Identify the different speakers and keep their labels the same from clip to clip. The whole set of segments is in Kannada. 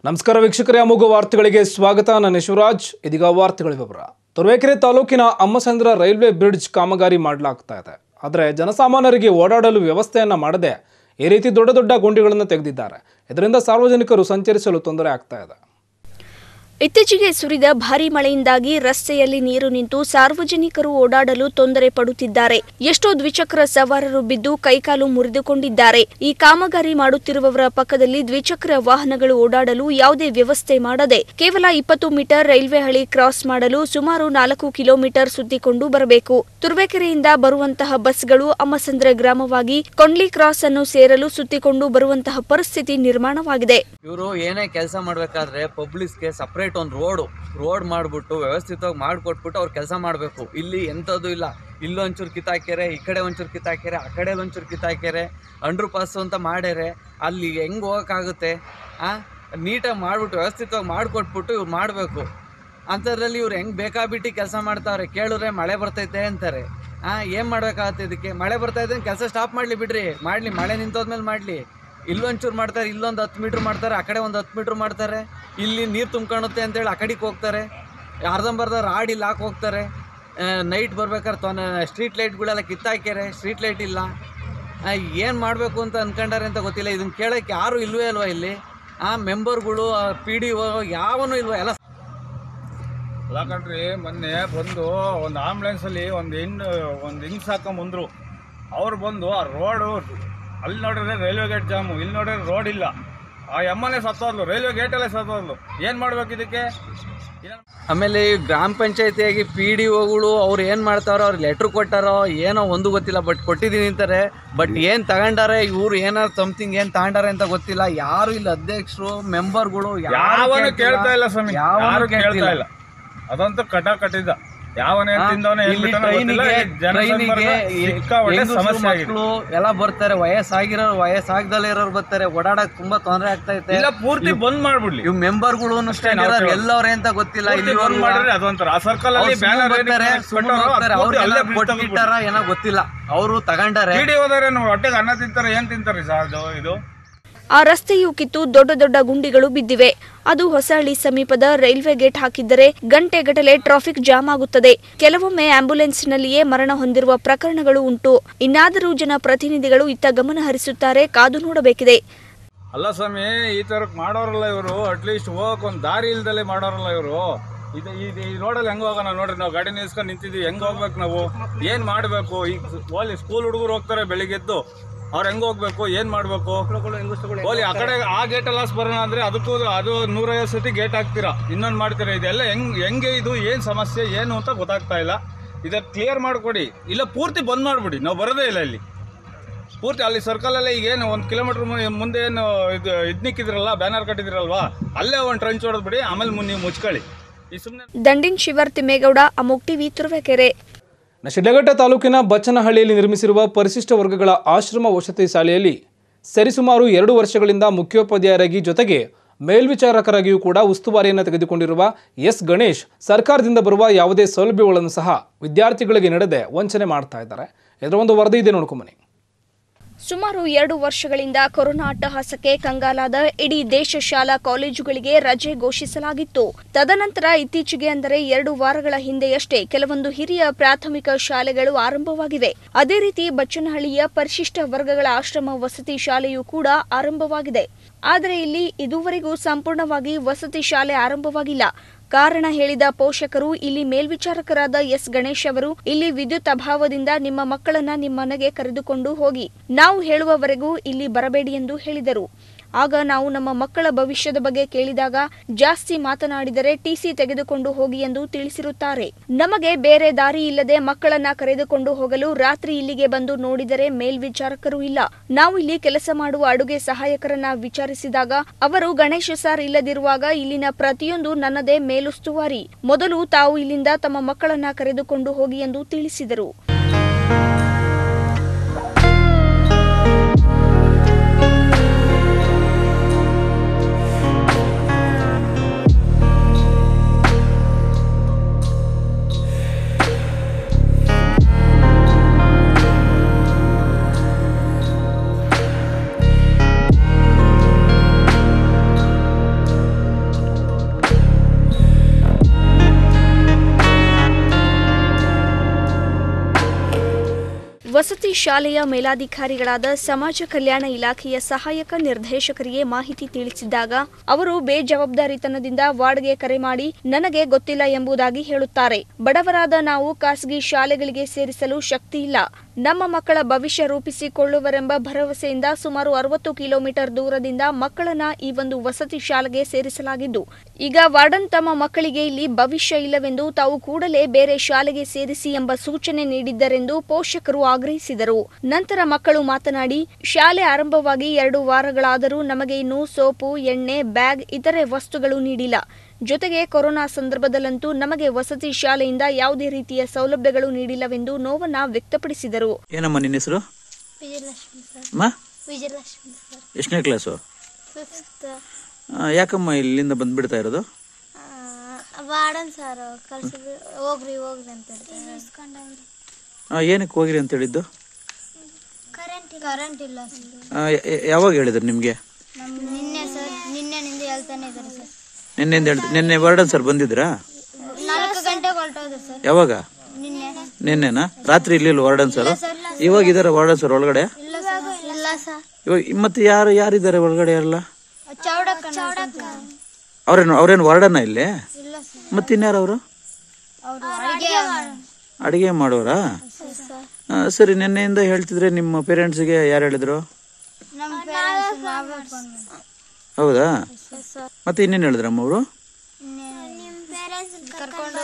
Speaker 1: ನಮಸ್ಕಾರ ವೀಕ್ಷಕರೇ ಅಮೋಘ ವಾರ್ತೆಗಳಿಗೆ ಸ್ವಾಗತ ನಾನು ಶಿವರಾಜ್ ಇದೀಗ ವಾರ್ತೆಗಳ ವಿವರ ತುರುವೇಕೆರೆ ತಾಲೂಕಿನ ಅಮ್ಮಸಂದ್ರ ರೈಲ್ವೆ ಬ್ರಿಡ್ಜ್ ಕಾಮಗಾರಿ ಮಾಡಲಾಗ್ತಾ ಇದೆ ಆದರೆ ಜನಸಾಮಾನ್ಯರಿಗೆ ಓಡಾಡಲು ವ್ಯವಸ್ಥೆಯನ್ನ ಮಾಡದೆ ಈ ರೀತಿ ದೊಡ್ಡ ದೊಡ್ಡ ಗುಂಡಿಗಳನ್ನು ತೆಗೆದಿದ್ದಾರೆ ಇದರಿಂದ ಸಾರ್ವಜನಿಕರು ಸಂಚರಿಸಲು ತೊಂದರೆ ಆಗ್ತಾ ಇದೆ
Speaker 2: ಇತ್ತೀಚೆಗೆ ಸುರಿದ ಭಾರೀ ಮಳೆಯಿಂದಾಗಿ ರಸ್ತೆಯಲ್ಲಿ ನೀರು ನಿಂತು ಸಾರ್ವಜನಿಕರು ಓಡಾಡಲು ತೊಂದರೆ ಪಡುತ್ತಿದ್ದಾರೆ ಎಷ್ಟೋ ದ್ವಿಚಕ್ರ ಸವಾರರು ಬಿದ್ದು ಕೈಕಾಲು ಮುರಿದುಕೊಂಡಿದ್ದಾರೆ ಈ ಕಾಮಗಾರಿ ಮಾಡುತ್ತಿರುವವರ ಪಕ್ಕದಲ್ಲಿ ದ್ವಿಚಕ್ರ ವಾಹನಗಳು ಓಡಾಡಲು ಯಾವುದೇ ವ್ಯವಸ್ಥೆ ಮಾಡದೆ ಕೇವಲ ಇಪ್ಪತ್ತು ಮೀಟರ್ ರೈಲ್ವೆ ಹಳಿ ಕ್ರಾಸ್ ಮಾಡಲು ಸುಮಾರು ನಾಲ್ಕು ಕಿಲೋಮೀಟರ್ ಸುತ್ತಿಕೊಂಡು ಬರಬೇಕು ತುರುವೇಕೆರೆಯಿಂದ ಬರುವಂತಹ ಬಸ್ಗಳು ಅಮ್ಮಸಂದ್ರ ಗ್ರಾಮವಾಗಿ ಕೊಂಡ್ಲಿ ಕ್ರಾಸ್ ಅನ್ನು ಸೇರಲು ಸುತ್ತಿಕೊಂಡು ಬರುವಂತಹ ಪರಿಸ್ಥಿತಿ ನಿರ್ಮಾಣವಾಗಿದೆ
Speaker 3: ಇವರು ಏನೇ ಕೆಲಸ ಮಾಡ್ಬೇಕಾದ್ರೆ ಪಬ್ಲಿಕ್ಸ್ಗೆ ಸಪ್ರೇಟ್ ಒಂದು ರೋಡು ರೋಡ್ ಮಾಡಿಬಿಟ್ಟು ವ್ಯವಸ್ಥಿತವಾಗಿ ಮಾಡಿಕೊಟ್ಬಿಟ್ಟು ಅವ್ರು ಕೆಲಸ ಮಾಡಬೇಕು ಇಲ್ಲಿ ಎಂಥದ್ದು ಇಲ್ಲ ಇಲ್ಲೊಂಚೂರು ಕಿತ್ತಾಕ್ಯಾರೆ ಈ ಕಡೆ ಒಂಚೂರು ಕಿತ್ತಾಕ್ಯಾರೆ ಆ ಕಡೆ ಒಂಚೂರು ಕಿತ್ತಾಕ್ಯಾರೆ ಅಂಡ್ರ್ ಪಾಸ್ ಅಂತ ಮಾಡ್ಯಾರೆ ಅಲ್ಲಿ ಹೆಂಗೆ ಹೋಗೋಕ್ಕಾಗುತ್ತೆ ಆ ನೀಟಾಗಿ ಮಾಡಿಬಿಟ್ಟು ವ್ಯವಸ್ಥಿತವಾಗಿ ಮಾಡಿಕೊಟ್ಬಿಟ್ಟು ಇವ್ರು ಮಾಡಬೇಕು ಅಂಥದ್ರಲ್ಲಿ ಇವ್ರು ಹೆಂಗೆ ಬೇಕಾಬಿಟ್ಟು ಕೆಲಸ ಮಾಡ್ತಾವ್ರೆ ಕೇಳಿದ್ರೆ ಮಳೆ ಬರ್ತೈತೆ ಅಂತಾರೆ ಹಾಂ ಏನು ಮಾಡ್ಬೇಕಾಗತ್ತೆ ಇದಕ್ಕೆ ಮಳೆ ಬರ್ತೈತೆ ಕೆಲಸ ಸ್ಟಾಪ್ ಮಾಡಲಿ ಬಿಡ್ರಿ ಮಾಡಲಿ ಮಳೆ ನಿಂತೋದ್ಮೇಲೆ ಮಾಡಲಿ ಇಲ್ಲೊಂಚೂರು ಮಾಡ್ತಾರೆ ಇಲ್ಲೊಂದು ಹತ್ತು ಮೀಟ್ರ್ ಮಾಡ್ತಾರೆ ಆ ಕಡೆ ಒಂದು ಹತ್ತು ಮೀಟ್ರ್ ಮಾಡ್ತಾರೆ ಇಲ್ಲಿ ನೀರು ತುಂಬ್ಕೊಳುತ್ತೆ ಅಂತೇಳಿ ಆ ಕಡೆಗೆ ಹೋಗ್ತಾರೆ ಅರ್ಧಂಬರ್ಧ ರಾಡ್ ಇಲ್ಲಿ ಹಾಕಿ ಹೋಗ್ತಾರೆ ನೈಟ್ ಬರ್ಬೇಕಾದ್ರೆ ತೊನ ಸ್ಟ್ರೀಟ್ ಲೈಟ್ಗಳೆಲ್ಲ ಕಿತ್ತಾಕ್ಯಾರೆ ಸ್ಟ್ರೀಟ್ ಲೈಟ್ ಇಲ್ಲ ಏನು ಮಾಡಬೇಕು ಅಂತ ಅನ್ಕೊಂಡಾರೆ ಅಂತ ಗೊತ್ತಿಲ್ಲ ಇದನ್ನ ಕೇಳೋಕ್ಕೆ ಯಾರೂ ಇಲ್ವೇ ಅಲ್ವಾ ಇಲ್ಲಿ ಆ ಮೆಂಬರ್ಗಳು ಪಿ ಡಿ ಒ ಯಾವನೂ ಇಲ್ವಾ ಎಲ್ಲ
Speaker 4: ಅಲ್ಲ ಕಣ್ರಿ ಮೊನ್ನೆ ಬಂದು ಒಂದು ಆಂಬ್ಯುಲೆನ್ಸಲ್ಲಿ ಒಂದು ಹೆಣ್ಣು ಒಂದು ಹಿಂಗ್ ಸಾಕೊಂಬಂದ್ರು ಅವ್ರು ಬಂದು ಆ ರೋಡು ಅಲ್ಲಿ ನೋಡಿದ್ರೆ ರೈಲ್ವೆ ಗೇಟ್ ಜಾಮು ಇಲ್ಲಿ ನೋಡಿದ್ರೆ ರೋಡ್ ಇಲ್ಲ ಆ ಎಮ್ಮನೆ ಸತ್ತೋದ್ಲು ರೈಲ್ವೆ ಗೇಟಲ್ಲೇ ಸತ್ತೋದ್ಲು ಏನು ಮಾಡ್ಬೇಕು ಇದಕ್ಕೆ ಏನ್-
Speaker 3: ಆಮೇಲೆ ಈ ಗ್ರಾಮ ಪಂಚಾಯತಿಯಾಗಿ ಪಿ ಡಿ ಒಗಳು ಅವ್ರು ಏನು ಮಾಡ್ತಾರೋ ಅವ್ರು ಲೆಟ್ರ್ ಕೊಟ್ಟಾರೋ ಏನೋ ಒಂದು ಗೊತ್ತಿಲ್ಲ ಬಟ್ ಕೊಟ್ಟಿದ್ದೀನಿ ಅಂತಾರೆ ಬಟ್ ಏನು ತಗೊಂಡಾರೆ ಇವ್ರು ಏನಾರು ಸಮಥಿಂಗ್ ಏನು ತಗೊಂಡಾರೆ ಅಂತ ಗೊತ್ತಿಲ್ಲ ಯಾರು ಇಲ್ಲ ಅಧ್ಯಕ್ಷರು ಮೆಂಬರ್ಗಳು
Speaker 4: ಯಾವನು ಕೇಳ್ತಾ ಇಲ್ಲ ಸ್ವಾಮಿ ಯಾರು ಕೇಳ್ತಾ ಇಲ್ಲ ಅದಂತೂ ಕಟ ಕಟ್ಟಿದ್ದ ಯಾವನೇ ತಿಂದವನೇ ಏನ್
Speaker 3: ಇಲ್ಲಿ
Speaker 4: ಬಿಟ್ಟನೋ ಗೊತ್ತಿಲ್ಲ
Speaker 3: ಟ್ರೈನಿಗೆ
Speaker 4: ಈ ಜನಸಂಪರ್ಕ ಸಿಕ್ಕಾಪಟ್ಟೆ ಸಮಸ್ಯೆ ಆಗಿದೆ
Speaker 3: ಮಕ್ಕಳು ಎಲ್ಲ ಬರ್ತಾರೆ ವಯಸ್ಸಾಗಿರೋರು ವಯಸ್ಸಾಗ್ದಲೇ ಇರೋರು ಬರ್ತಾರೆ ಓಡಾಡಕ್ ತುಂಬಾ ತೊಂದರೆ ಆಗ್ತೈತೆ
Speaker 4: ಇಲ್ಲ ಪೂರ್ತಿ ಬಂದ್ ಮಾಡ್ಬಿಡ್ಲಿ
Speaker 3: ಇವ್ ಮೆಂಬರ್ಗಳು
Speaker 4: ಅಷ್ಟೇ ನಾವು ಹೇಳೋದು.
Speaker 3: ಎಲ್ಲವ್ರೆ ಅಂತ ಗೊತ್ತಿಲ್ಲ
Speaker 4: ಪೂರ್ತಿ ಬಂದ್
Speaker 3: ಇಲ್ಲಿ
Speaker 4: ಮಾಡಿದ್ರೆ ಅದೊಂಥರ ಆ ಸರ್ಕಲ್ ಅಲ್ಲಿ ಬ್ಯಾನರ್
Speaker 3: ಅವ್ರು ಎಲ್ಲ ಕೊಟ್ಬಿಟ್ಟಾರ ಏನೋ ಗೊತ್ತಿಲ್ಲ ಅವರು ತಗೊಂಡಾರೆ
Speaker 4: ಕಿಡಿ ಹೋದರೆ ಹೊಟ್ಟೆಗೆ ಅನ್ನ ತಿಂತಾರೆ ಏನ್ ತಿಂತಾರೆ ಸರ್ ಅದು ಇದು
Speaker 2: ಆ ರಸ್ತೆಯು ಕಿತ್ತು ದೊಡ್ಡ ದೊಡ್ಡ ಗುಂಡಿಗಳು ಬಿದ್ದಿವೆ ಅದು ಹೊಸಹಳ್ಳಿ ಸಮೀಪದ ರೈಲ್ವೆ ಗೇಟ್ ಹಾಕಿದ್ದರೆ ಗಂಟೆಗಟ್ಟಲೆ ಟ್ರಾಫಿಕ್ ಜಾಮ್ ಆಗುತ್ತದೆ ಕೆಲವೊಮ್ಮೆ ಆಂಬ್ಯುಲೆನ್ಸ್ನಲ್ಲಿಯೇ ಮರಣ ಹೊಂದಿರುವ ಪ್ರಕರಣಗಳು ಉಂಟು ಇನ್ನಾದರೂ ಜನಪ್ರತಿನಿಧಿಗಳು ಇತ್ತ ಗಮನ ಹರಿಸುತ್ತಾರೆ ಕಾದು ನೋಡಬೇಕಿದೆ
Speaker 4: ಅಲ್ಲ ಸ್ವಾಮಿ ಈ ತರ ಮಾಡೋರಲ್ಲ ಇವರು ಅಟ್ಲೀಸ್ಟ್ ಹೋಗಕ್ ಒಂದ್ ದಾರಿ ಇಲ್ದಲೆ ಮಾಡೋರಲ್ಲ ಇವರು ಇದು ಇದು ಈ ರೋಡಲ್ಲಿ ಹೆಂಗ್ ಹೋಗೋಣ ನೋಡ್ರಿ ನಾವು ಗಾಡಿ ನಿಲ್ಸ್ಕೊಂಡು ನಿಂತಿದ್ವಿ ಹೆಂಗ್ ಹೋಗ್ಬೇಕು ನಾವು ಏನ್ ಮಾಡ್ಬೇಕು ಈಗ ಓಲಿ ಸ್ಕೂಲ್ ಹುಡುಗರು ಹೋಗ್ತಾರೆ ಬೆಳಿಗ್ಗೆದ್ದು ಅವ್ರು ಹೆಂಗ್ ಹೋಗ್ಬೇಕು ಏನ್ ಮಾಡ್ಬೇಕು ಓಲಿ ಆ ಕಡೆ ಆ ಗೇಟ್ ಎಲ್ಲ ಬರೋಣ ಅಂದ್ರೆ ಅದಕ್ಕೂ ಅದು ನೂರೈವತ್ತು ಸತಿ ಗೇಟ್ ಹಾಕ್ತೀರಾ ಇನ್ನೊಂದು ಮಾಡ್ತೀರಾ ಇದೆಲ್ಲ ಹೆಂಗ್ ಹೆಂಗೆ ಇದು ಏನ್ ಸಮಸ್ಯೆ ಏನು ಅಂತ ಗೊತ್ತಾಗ್ತಾ ಇಲ್ಲ ಇದನ್ನ ಕ್ಲಿಯರ್ ಮಾಡ್ಕೊಡಿ ಇಲ್ಲ ಪೂರ್ತಿ ಬಂದ್ ಮಾಡ್ಬಿಡಿ ನಾವು ಬರೋದೇ ಇಲ್ಲ ಇಲ್ಲಿ ಪೂರ್ತಿ ಅಲ್ಲಿ ಸರ್ಕಲಲ್ಲೇ ಈಗ ಏನು ಒಂದು ಕಿಲೋಮೀಟರ್ ಮುಂದೆ ಏನು ಇದು ಇದು ನಿಕ್ಕಿದ್ರಲ್ಲ ಬ್ಯಾನರ್ ಕಟ್ಟಿದ್ರಲ್ವಾ ಅಲ್ಲೇ ಒಂದು ಟ್ರಂಚ್ ಹೊಡೆದ್ಬಿಡಿ ಆಮೇಲೆ ಮುನ್ ನೀವು ಮುಚ್ಕೊಳ್ಳಿ ಈ ಸುಮ್ಮನೆ
Speaker 2: ದಂಡಿನ್ ಶಿವರ್ ತಿಮ್ಮೇಗೌಡ ಅಮೋಕ್ ಟಿವಿ ತುರುವೇಕೆರೆ
Speaker 1: ಇನ್ನು ಶಿಡ್ಲಘಟ್ಟ ತಾಲೂಕಿನ ಬಚ್ಚನಹಳ್ಳಿಯಲ್ಲಿ ನಿರ್ಮಿಸಿರುವ ಪರಿಶಿಷ್ಟ ವರ್ಗಗಳ ಆಶ್ರಮ ವಸತಿ ಶಾಲೆಯಲ್ಲಿ ಸರಿಸುಮಾರು ಎರಡು ವರ್ಷಗಳಿಂದ ಮುಖ್ಯೋಪಾಧ್ಯಾಯರಾಗಿ ಜೊತೆಗೆ ಮೇಲ್ವಿಚಾರಕರಾಗಿಯೂ ಕೂಡ ಉಸ್ತುವಾರಿಯನ್ನು ತೆಗೆದುಕೊಂಡಿರುವ ಎಸ್ ಗಣೇಶ್ ಸರ್ಕಾರದಿಂದ ಬರುವ ಯಾವುದೇ ಸೌಲಭ್ಯಗಳನ್ನು ಸಹ ವಿದ್ಯಾರ್ಥಿಗಳಿಗೆ ನೀಡದೆ ವಂಚನೆ ಮಾಡ್ತಾ ಇದ್ದಾರೆ ಇದರ ಒಂದು ವರದಿ ಇದೆ ನೋಡ್ಕೊಂಬನ್ನಿ
Speaker 2: ಸುಮಾರು ಎರಡು ವರ್ಷಗಳಿಂದ ಕೊರೋನಾ ಅಟ್ಟಹಾಸಕ್ಕೆ ಕಂಗಾಲಾದ ಇಡೀ ದೇಶ ಶಾಲಾ ಕಾಲೇಜುಗಳಿಗೆ ರಜೆ ಘೋಷಿಸಲಾಗಿತ್ತು ತದನಂತರ ಇತ್ತೀಚೆಗೆ ಅಂದರೆ ಎರಡು ವಾರಗಳ ಹಿಂದೆಯಷ್ಟೇ ಕೆಲವೊಂದು ಹಿರಿಯ ಪ್ರಾಥಮಿಕ ಶಾಲೆಗಳು ಆರಂಭವಾಗಿವೆ ಅದೇ ರೀತಿ ಬಚ್ಚನಹಳ್ಳಿಯ ಪರಿಶಿಷ್ಟ ವರ್ಗಗಳ ಆಶ್ರಮ ವಸತಿ ಶಾಲೆಯೂ ಕೂಡ ಆರಂಭವಾಗಿದೆ ಆದರೆ ಇಲ್ಲಿ ಇದುವರೆಗೂ ಸಂಪೂರ್ಣವಾಗಿ ವಸತಿ ಶಾಲೆ ಆರಂಭವಾಗಿಲ್ಲ ಕಾರಣ ಹೇಳಿದ ಪೋಷಕರು ಇಲ್ಲಿ ಮೇಲ್ವಿಚಾರಕರಾದ ಎಸ್ ಗಣೇಶ್ ಅವರು ಇಲ್ಲಿ ವಿದ್ಯುತ್ ಅಭಾವದಿಂದ ನಿಮ್ಮ ಮಕ್ಕಳನ್ನ ನಿಮ್ಮ ಮನೆಗೆ ಕರೆದುಕೊಂಡು ಹೋಗಿ ನಾವು ಹೇಳುವವರೆಗೂ ಇಲ್ಲಿ ಬರಬೇಡಿ ಎಂದು ಹೇಳಿದರು ಆಗ ನಾವು ನಮ್ಮ ಮಕ್ಕಳ ಭವಿಷ್ಯದ ಬಗ್ಗೆ ಕೇಳಿದಾಗ ಜಾಸ್ತಿ ಮಾತನಾಡಿದರೆ ಟಿಸಿ ತೆಗೆದುಕೊಂಡು ಹೋಗಿ ಎಂದು ತಿಳಿಸಿರುತ್ತಾರೆ ನಮಗೆ ಬೇರೆ ದಾರಿ ಇಲ್ಲದೆ ಮಕ್ಕಳನ್ನ ಕರೆದುಕೊಂಡು ಹೋಗಲು ರಾತ್ರಿ ಇಲ್ಲಿಗೆ ಬಂದು ನೋಡಿದರೆ ಮೇಲ್ವಿಚಾರಕರು ಇಲ್ಲ ನಾವು ಇಲ್ಲಿ ಕೆಲಸ ಮಾಡುವ ಅಡುಗೆ ಸಹಾಯಕರನ್ನ ವಿಚಾರಿಸಿದಾಗ ಅವರು ಗಣೇಶ ಸಾರ್ ಇಲ್ಲದಿರುವಾಗ ಇಲ್ಲಿನ ಪ್ರತಿಯೊಂದು ನನ್ನದೇ ಮೇಲುಸ್ತುವಾರಿ ಮೊದಲು ತಾವು ಇಲ್ಲಿಂದ ತಮ್ಮ ಮಕ್ಕಳನ್ನ ಕರೆದುಕೊಂಡು ಹೋಗಿ ಎಂದು ತಿಳಿಸಿದರು ವಸತಿ ಶಾಲೆಯ ಮೇಲಾಧಿಕಾರಿಗಳಾದ ಸಮಾಜ ಕಲ್ಯಾಣ ಇಲಾಖೆಯ ಸಹಾಯಕ ನಿರ್ದೇಶಕರಿಗೆ ಮಾಹಿತಿ ತಿಳಿಸಿದ್ದಾಗ ಅವರು ಬೇಜವಾಬ್ದಾರಿತನದಿಂದ ವಾರ್ಡ್ಗೆ ಕರೆ ಮಾಡಿ ನನಗೆ ಗೊತ್ತಿಲ್ಲ ಎಂಬುದಾಗಿ ಹೇಳುತ್ತಾರೆ ಬಡವರಾದ ನಾವು ಖಾಸಗಿ ಶಾಲೆಗಳಿಗೆ ಸೇರಿಸಲು ಶಕ್ತಿ ಇಲ್ಲ ನಮ್ಮ ಮಕ್ಕಳ ಭವಿಷ್ಯ ರೂಪಿಸಿಕೊಳ್ಳುವರೆಂಬ ಭರವಸೆಯಿಂದ ಸುಮಾರು ಅರವತ್ತು ಕಿಲೋಮೀಟರ್ ದೂರದಿಂದ ಮಕ್ಕಳನ್ನ ಈ ಒಂದು ವಸತಿ ಶಾಲೆಗೆ ಸೇರಿಸಲಾಗಿದ್ದು ಈಗ ವಾರ್ಡನ್ ತಮ್ಮ ಮಕ್ಕಳಿಗೆ ಇಲ್ಲಿ ಭವಿಷ್ಯ ಇಲ್ಲವೆಂದು ತಾವು ಕೂಡಲೇ ಬೇರೆ ಶಾಲೆಗೆ ಸೇರಿಸಿ ಎಂಬ ಸೂಚನೆ ನೀಡಿದ್ದರೆಂದು ಪೋಷಕರು ಆಗ್ರಹಿಸಿದರು ನಂತರ ಮಕ್ಕಳು ಮಾತನಾಡಿ ಶಾಲೆ ಆರಂಭವಾಗಿ ಎರಡು ವಾರಗಳಾದರೂ ನಮಗೆ ಇನ್ನೂ ಸೋಪು ಎಣ್ಣೆ ಬ್ಯಾಗ್ ಇತರೆ ವಸ್ತುಗಳು ನೀಡಿಲ್ಲ ಜೊತೆಗೆ ಕೊರೋನಾ ಸಂದರ್ಭದಲ್ಲಂತೂ ನಮಗೆ ವಸತಿ ಶಾಲೆಯಿಂದ ಯಾವುದೇ ರೀತಿಯ ಸೌಲಭ್ಯಗಳು ನೀಡಿಲ್ಲವೆಂದು ನೋವನ್ನ ವ್ಯಕ್ತಪಡಿಸಿದರು
Speaker 5: ಏನಮ್ಮ ನಿನ್ನ ಹೆಸರು
Speaker 6: ವಿಜಯಲಕ್ಷ್ಮಿ ಸರ್
Speaker 5: ಅಮ್ಮ
Speaker 6: ವಿಜಯಲಕ್ಷ್ಮಿ ಸರ್
Speaker 5: ಎಷ್ಟನೇ ಕ್ಲಾಸು
Speaker 6: ಫಿಫ್ತ್
Speaker 5: ಯಾಕಮ್ಮ ಇಲ್ಲಿಂದ ಬಂದ್ಬಿಡ್ತಾ ಇರೋದು
Speaker 6: ವಾರ್ಡನ್ ಸರ್ ಕಳ್ಸಿ ಹೋಗ್ರಿ ಹೋಗ್ರಿ ಅಂತ ಹೇಳ್ತಾರೆ
Speaker 5: ಆ, ಏನಕ್ಕೆ ಹೋಗಿರಿ ಅಂತ ಹೇಳಿದ್ದು
Speaker 6: ಕರೆಂಟ್ ಕರೆಂಟ್ ಇಲ್ಲ ಸರ್
Speaker 5: ಆ, ಯ- ಯ- ಯಾವಾಗ ಹೇಳಿದ್ರು ನಿಮಗೆ
Speaker 6: ನಿನ್ನೆ ಸರ್ ನಿನ್ನೆನಿಂದ ಹೇಳ್ತಾನೆ ಇದ್ದಾರೆ ಸರ್
Speaker 5: ನಿನ್ನೆಂದ ಹೇಳ್ ನಿನ್ನೆ ವಾರ್ಡನ್ ಸರ್ ಬಂದಿದ್ರಾ
Speaker 6: ನಾಲ್ಕು ಗಂಟೆಗೆ ಹೊರಟೋದು ಸರ್
Speaker 5: ಯಾವಾಗ
Speaker 6: ನಿನ್ನೆ
Speaker 5: ನಿನ್ನೆನಾ ರಾತ್ರಿ ಇರ್ಲಿಲ್ಲ ವಾರ್ಡನ್ ಸರ್ ಇವಾಗ ಇದಾರೆ ವಾರ್ಡನ್ ಸರ್ ಒಳಗಡೆ
Speaker 6: ಇಲ್ಲ ಸರ್ ಇಲ್ಲ ಸರ್
Speaker 5: ಇವಾಗ ಮತ್ತೆ ಯಾರು ಯಾರಿದ್ದಾರೆ ಒಳಗಡೆ ಎಲ್ಲ
Speaker 6: ಚೌಡಕ್ಕ ಚೌಡಕ್ಕ
Speaker 5: ಅವ್ರೇನು ಅವ್ರೇನು ವಾರ್ಡನ್ನ ಇಲ್ಲಿ
Speaker 6: ಇಲ್ಲ ಸರ್
Speaker 5: ಮತ್ತೆ ಇನ್ಯಾರು ಅವರು
Speaker 6: ಅವರು ಅಡಿಗೆ
Speaker 5: ಅಡಿಗೆ ಮಾಡೋರಾ ಆ, ಸರಿ ನಿನ್ನೆಯಿಂದ ಹೇಳ್ತಿದ್ರೆ ನಿಮ್ಮ ಪೇರೆಂಟ್ಸಿಗೆ ಯಾರು ಹೇಳಿದ್ರು
Speaker 6: ನಮ್ಮ ಪೇರೆಂಟ್ಸ್ ನಾವೇ ಬಂದು
Speaker 5: ಹೌದಾ
Speaker 6: ಸರ್
Speaker 5: ಮತ್ತೆ ಇನ್ನೇನು ಹೇಳಿದ್ರಮ್ಮ ಅವರು
Speaker 6: ನಿಮ್ಮ ಪೇರೆಂಟ್ಸ್ ಕರ್ಕೊಂಡು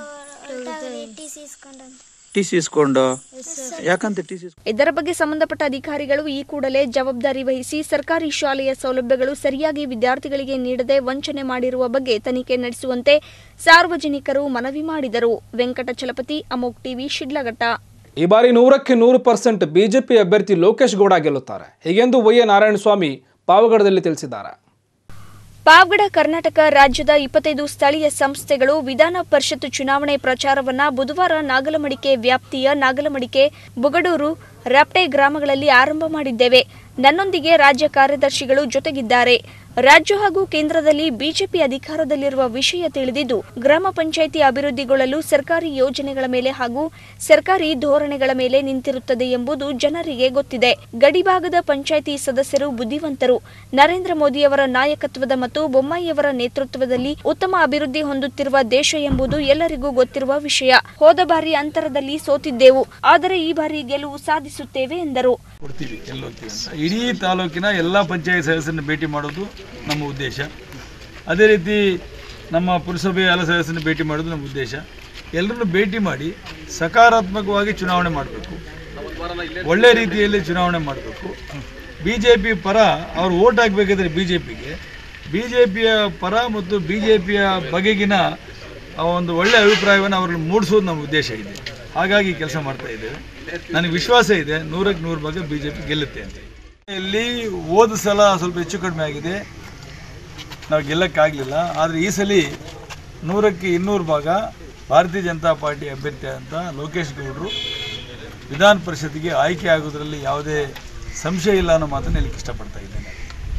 Speaker 6: ಟಿ ಸಿ ಇಸ್ಕೊಂಡಂತ
Speaker 5: ಟಿ ಸಿ ಇಸ್ಕೊಂಡು ಯಾಕಂತ ಟಿ ಸಿ
Speaker 2: ಇದರ ಬಗ್ಗೆ ಸಂಬಂಧಪಟ್ಟ ಅಧಿಕಾರಿಗಳು ಈ ಕೂಡಲೇ ಜವಾಬ್ದಾರಿ ವಹಿಸಿ ಸರ್ಕಾರಿ ಶಾಲೆಯ ಸೌಲಭ್ಯಗಳು ಸರಿಯಾಗಿ ವಿದ್ಯಾರ್ಥಿಗಳಿಗೆ ನೀಡದೆ ವಂಚನೆ ಮಾಡಿರುವ ಬಗ್ಗೆ ತನಿಖೆ ನಡೆಸುವಂತೆ ಸಾರ್ವಜನಿಕರು ಮನವಿ ಮಾಡಿದರು ವೆಂಕಟಚಲಪತಿ ಅಮೋಕ್ ಟಿವಿ ಶಿಡ್ಲಘಟ್ಟ
Speaker 1: ಈ ಬಾರಿ ನೂರಕ್ಕೆ ನೂರು ಪರ್ಸೆಂಟ್ ಬಿಜೆಪಿ ಅಭ್ಯರ್ಥಿ ಲೋಕೇಶ್ ಗೌಡ ಗೆಲ್ಲುತ್ತಾರೆ ಹೀಗೆಂದು ವೈ ಎ ನಾರಾಯಣಸ್ವಾಮಿ ಪಾವಗಡದಲ್ಲಿ ತಿಳಿಸಿದ್ದಾರೆ
Speaker 2: ಪಾವಗಡ ಕರ್ನಾಟಕ ರಾಜ್ಯದ ಇಪ್ಪತ್ತೈದು ಸ್ಥಳೀಯ ಸಂಸ್ಥೆಗಳು ವಿಧಾನ ಪರಿಷತ್ ಚುನಾವಣೆ ಪ್ರಚಾರವನ್ನ ಬುಧವಾರ ನಾಗಲಮಡಿಕೆ ವ್ಯಾಪ್ತಿಯ ನಾಗಲಮಡಿಕೆ ಬುಗಡೂರು ರಾಪ್ಟೆ ಗ್ರಾಮಗಳಲ್ಲಿ ಆರಂಭ ಮಾಡಿದ್ದೇವೆ ನನ್ನೊಂದಿಗೆ ರಾಜ್ಯ ಕಾರ್ಯದರ್ಶಿಗಳು ಜೊತೆಗಿದ್ದಾರೆ ರಾಜ್ಯ ಹಾಗೂ ಕೇಂದ್ರದಲ್ಲಿ ಬಿಜೆಪಿ ಅಧಿಕಾರದಲ್ಲಿರುವ ವಿಷಯ ತಿಳಿದಿದ್ದು ಗ್ರಾಮ ಪಂಚಾಯಿತಿ ಅಭಿವೃದ್ಧಿಗೊಳ್ಳಲು ಸರ್ಕಾರಿ ಯೋಜನೆಗಳ ಮೇಲೆ ಹಾಗೂ ಸರ್ಕಾರಿ ಧೋರಣೆಗಳ ಮೇಲೆ ನಿಂತಿರುತ್ತದೆ ಎಂಬುದು ಜನರಿಗೆ ಗೊತ್ತಿದೆ ಗಡಿಭಾಗದ ಪಂಚಾಯಿತಿ ಸದಸ್ಯರು ಬುದ್ಧಿವಂತರು ನರೇಂದ್ರ ಮೋದಿಯವರ ನಾಯಕತ್ವದ ಮತ್ತು ಬೊಮ್ಮಾಯಿಯವರ ನೇತೃತ್ವದಲ್ಲಿ ಉತ್ತಮ ಅಭಿವೃದ್ಧಿ ಹೊಂದುತ್ತಿರುವ ದೇಶ ಎಂಬುದು ಎಲ್ಲರಿಗೂ ಗೊತ್ತಿರುವ ವಿಷಯ ಹೋದ ಬಾರಿ ಅಂತರದಲ್ಲಿ ಸೋತಿದ್ದೆವು ಆದರೆ ಈ ಬಾರಿ ಗೆಲುವು ಸಾಧಿಸುತ್ತೇವೆ ಎಂದರು
Speaker 7: ಕೊಡ್ತೀವಿ ಎಲ್ಲೋಗ್ತೀವಿ ಅಂತ ಇಡೀ ತಾಲೂಕಿನ ಎಲ್ಲ ಪಂಚಾಯತ್ ಸದಸ್ಯರನ್ನ ಭೇಟಿ ಮಾಡೋದು ನಮ್ಮ ಉದ್ದೇಶ ಅದೇ ರೀತಿ ನಮ್ಮ ಪುರಸಭೆಯ ಎಲ್ಲ ಸದಸ್ಯರನ್ನ ಭೇಟಿ ಮಾಡೋದು ನಮ್ಮ ಉದ್ದೇಶ ಎಲ್ಲರನ್ನು ಭೇಟಿ ಮಾಡಿ ಸಕಾರಾತ್ಮಕವಾಗಿ ಚುನಾವಣೆ ಮಾಡಬೇಕು ಒಳ್ಳೆ ರೀತಿಯಲ್ಲಿ ಚುನಾವಣೆ ಮಾಡಬೇಕು ಬಿ ಜೆ ಪಿ ಪರ ಅವರು ಓಟ್ ಹಾಕಬೇಕಾದ್ರೆ ಬಿ ಜೆ ಪಿಗೆ ಬಿ ಜೆ ಪಿಯ ಪರ ಮತ್ತು ಬಿ ಜೆ ಪಿಯ ಬಗೆಗಿನ ಆ ಒಂದು ಒಳ್ಳೆಯ ಅಭಿಪ್ರಾಯವನ್ನು ಅವ್ರಲ್ಲಿ ಮೂಡಿಸೋದು ನಮ್ಮ ಉದ್ದೇಶ ಇದೆ ಹಾಗಾಗಿ ಕೆಲಸ ಮಾಡ್ತಾ ಇದ್ದೇವೆ ನನಗೆ ವಿಶ್ವಾಸ ಇದೆ ನೂರಕ್ಕೆ ನೂರು ಭಾಗ ಬಿ ಜೆ ಪಿ ಗೆಲ್ಲುತ್ತೆ ಅಂತ ಇಲ್ಲಿ ಹೋದ ಸಲ ಸ್ವಲ್ಪ ಹೆಚ್ಚು ಕಡಿಮೆ ಆಗಿದೆ ನಾವು ಗೆಲ್ಲಕ್ಕಾಗಲಿಲ್ಲ ಆದರೆ ಈ ಸಲ ನೂರಕ್ಕೆ ಇನ್ನೂರು ಭಾಗ ಭಾರತೀಯ ಜನತಾ ಪಾರ್ಟಿ ಅಭ್ಯರ್ಥಿ ಅಂತ ಲೋಕೇಶ್ ಗೌಡರು ವಿಧಾನ ಪರಿಷತ್ತಿಗೆ ಆಯ್ಕೆ ಆಗೋದ್ರಲ್ಲಿ ಯಾವುದೇ ಸಂಶಯ ಇಲ್ಲ ಅನ್ನೋ ಮಾತನ್ನು ಹೇಳಲಿಕ್ಕೆ ಇಷ್ಟಪಡ್ತಾ ಇದ್ದೇನೆ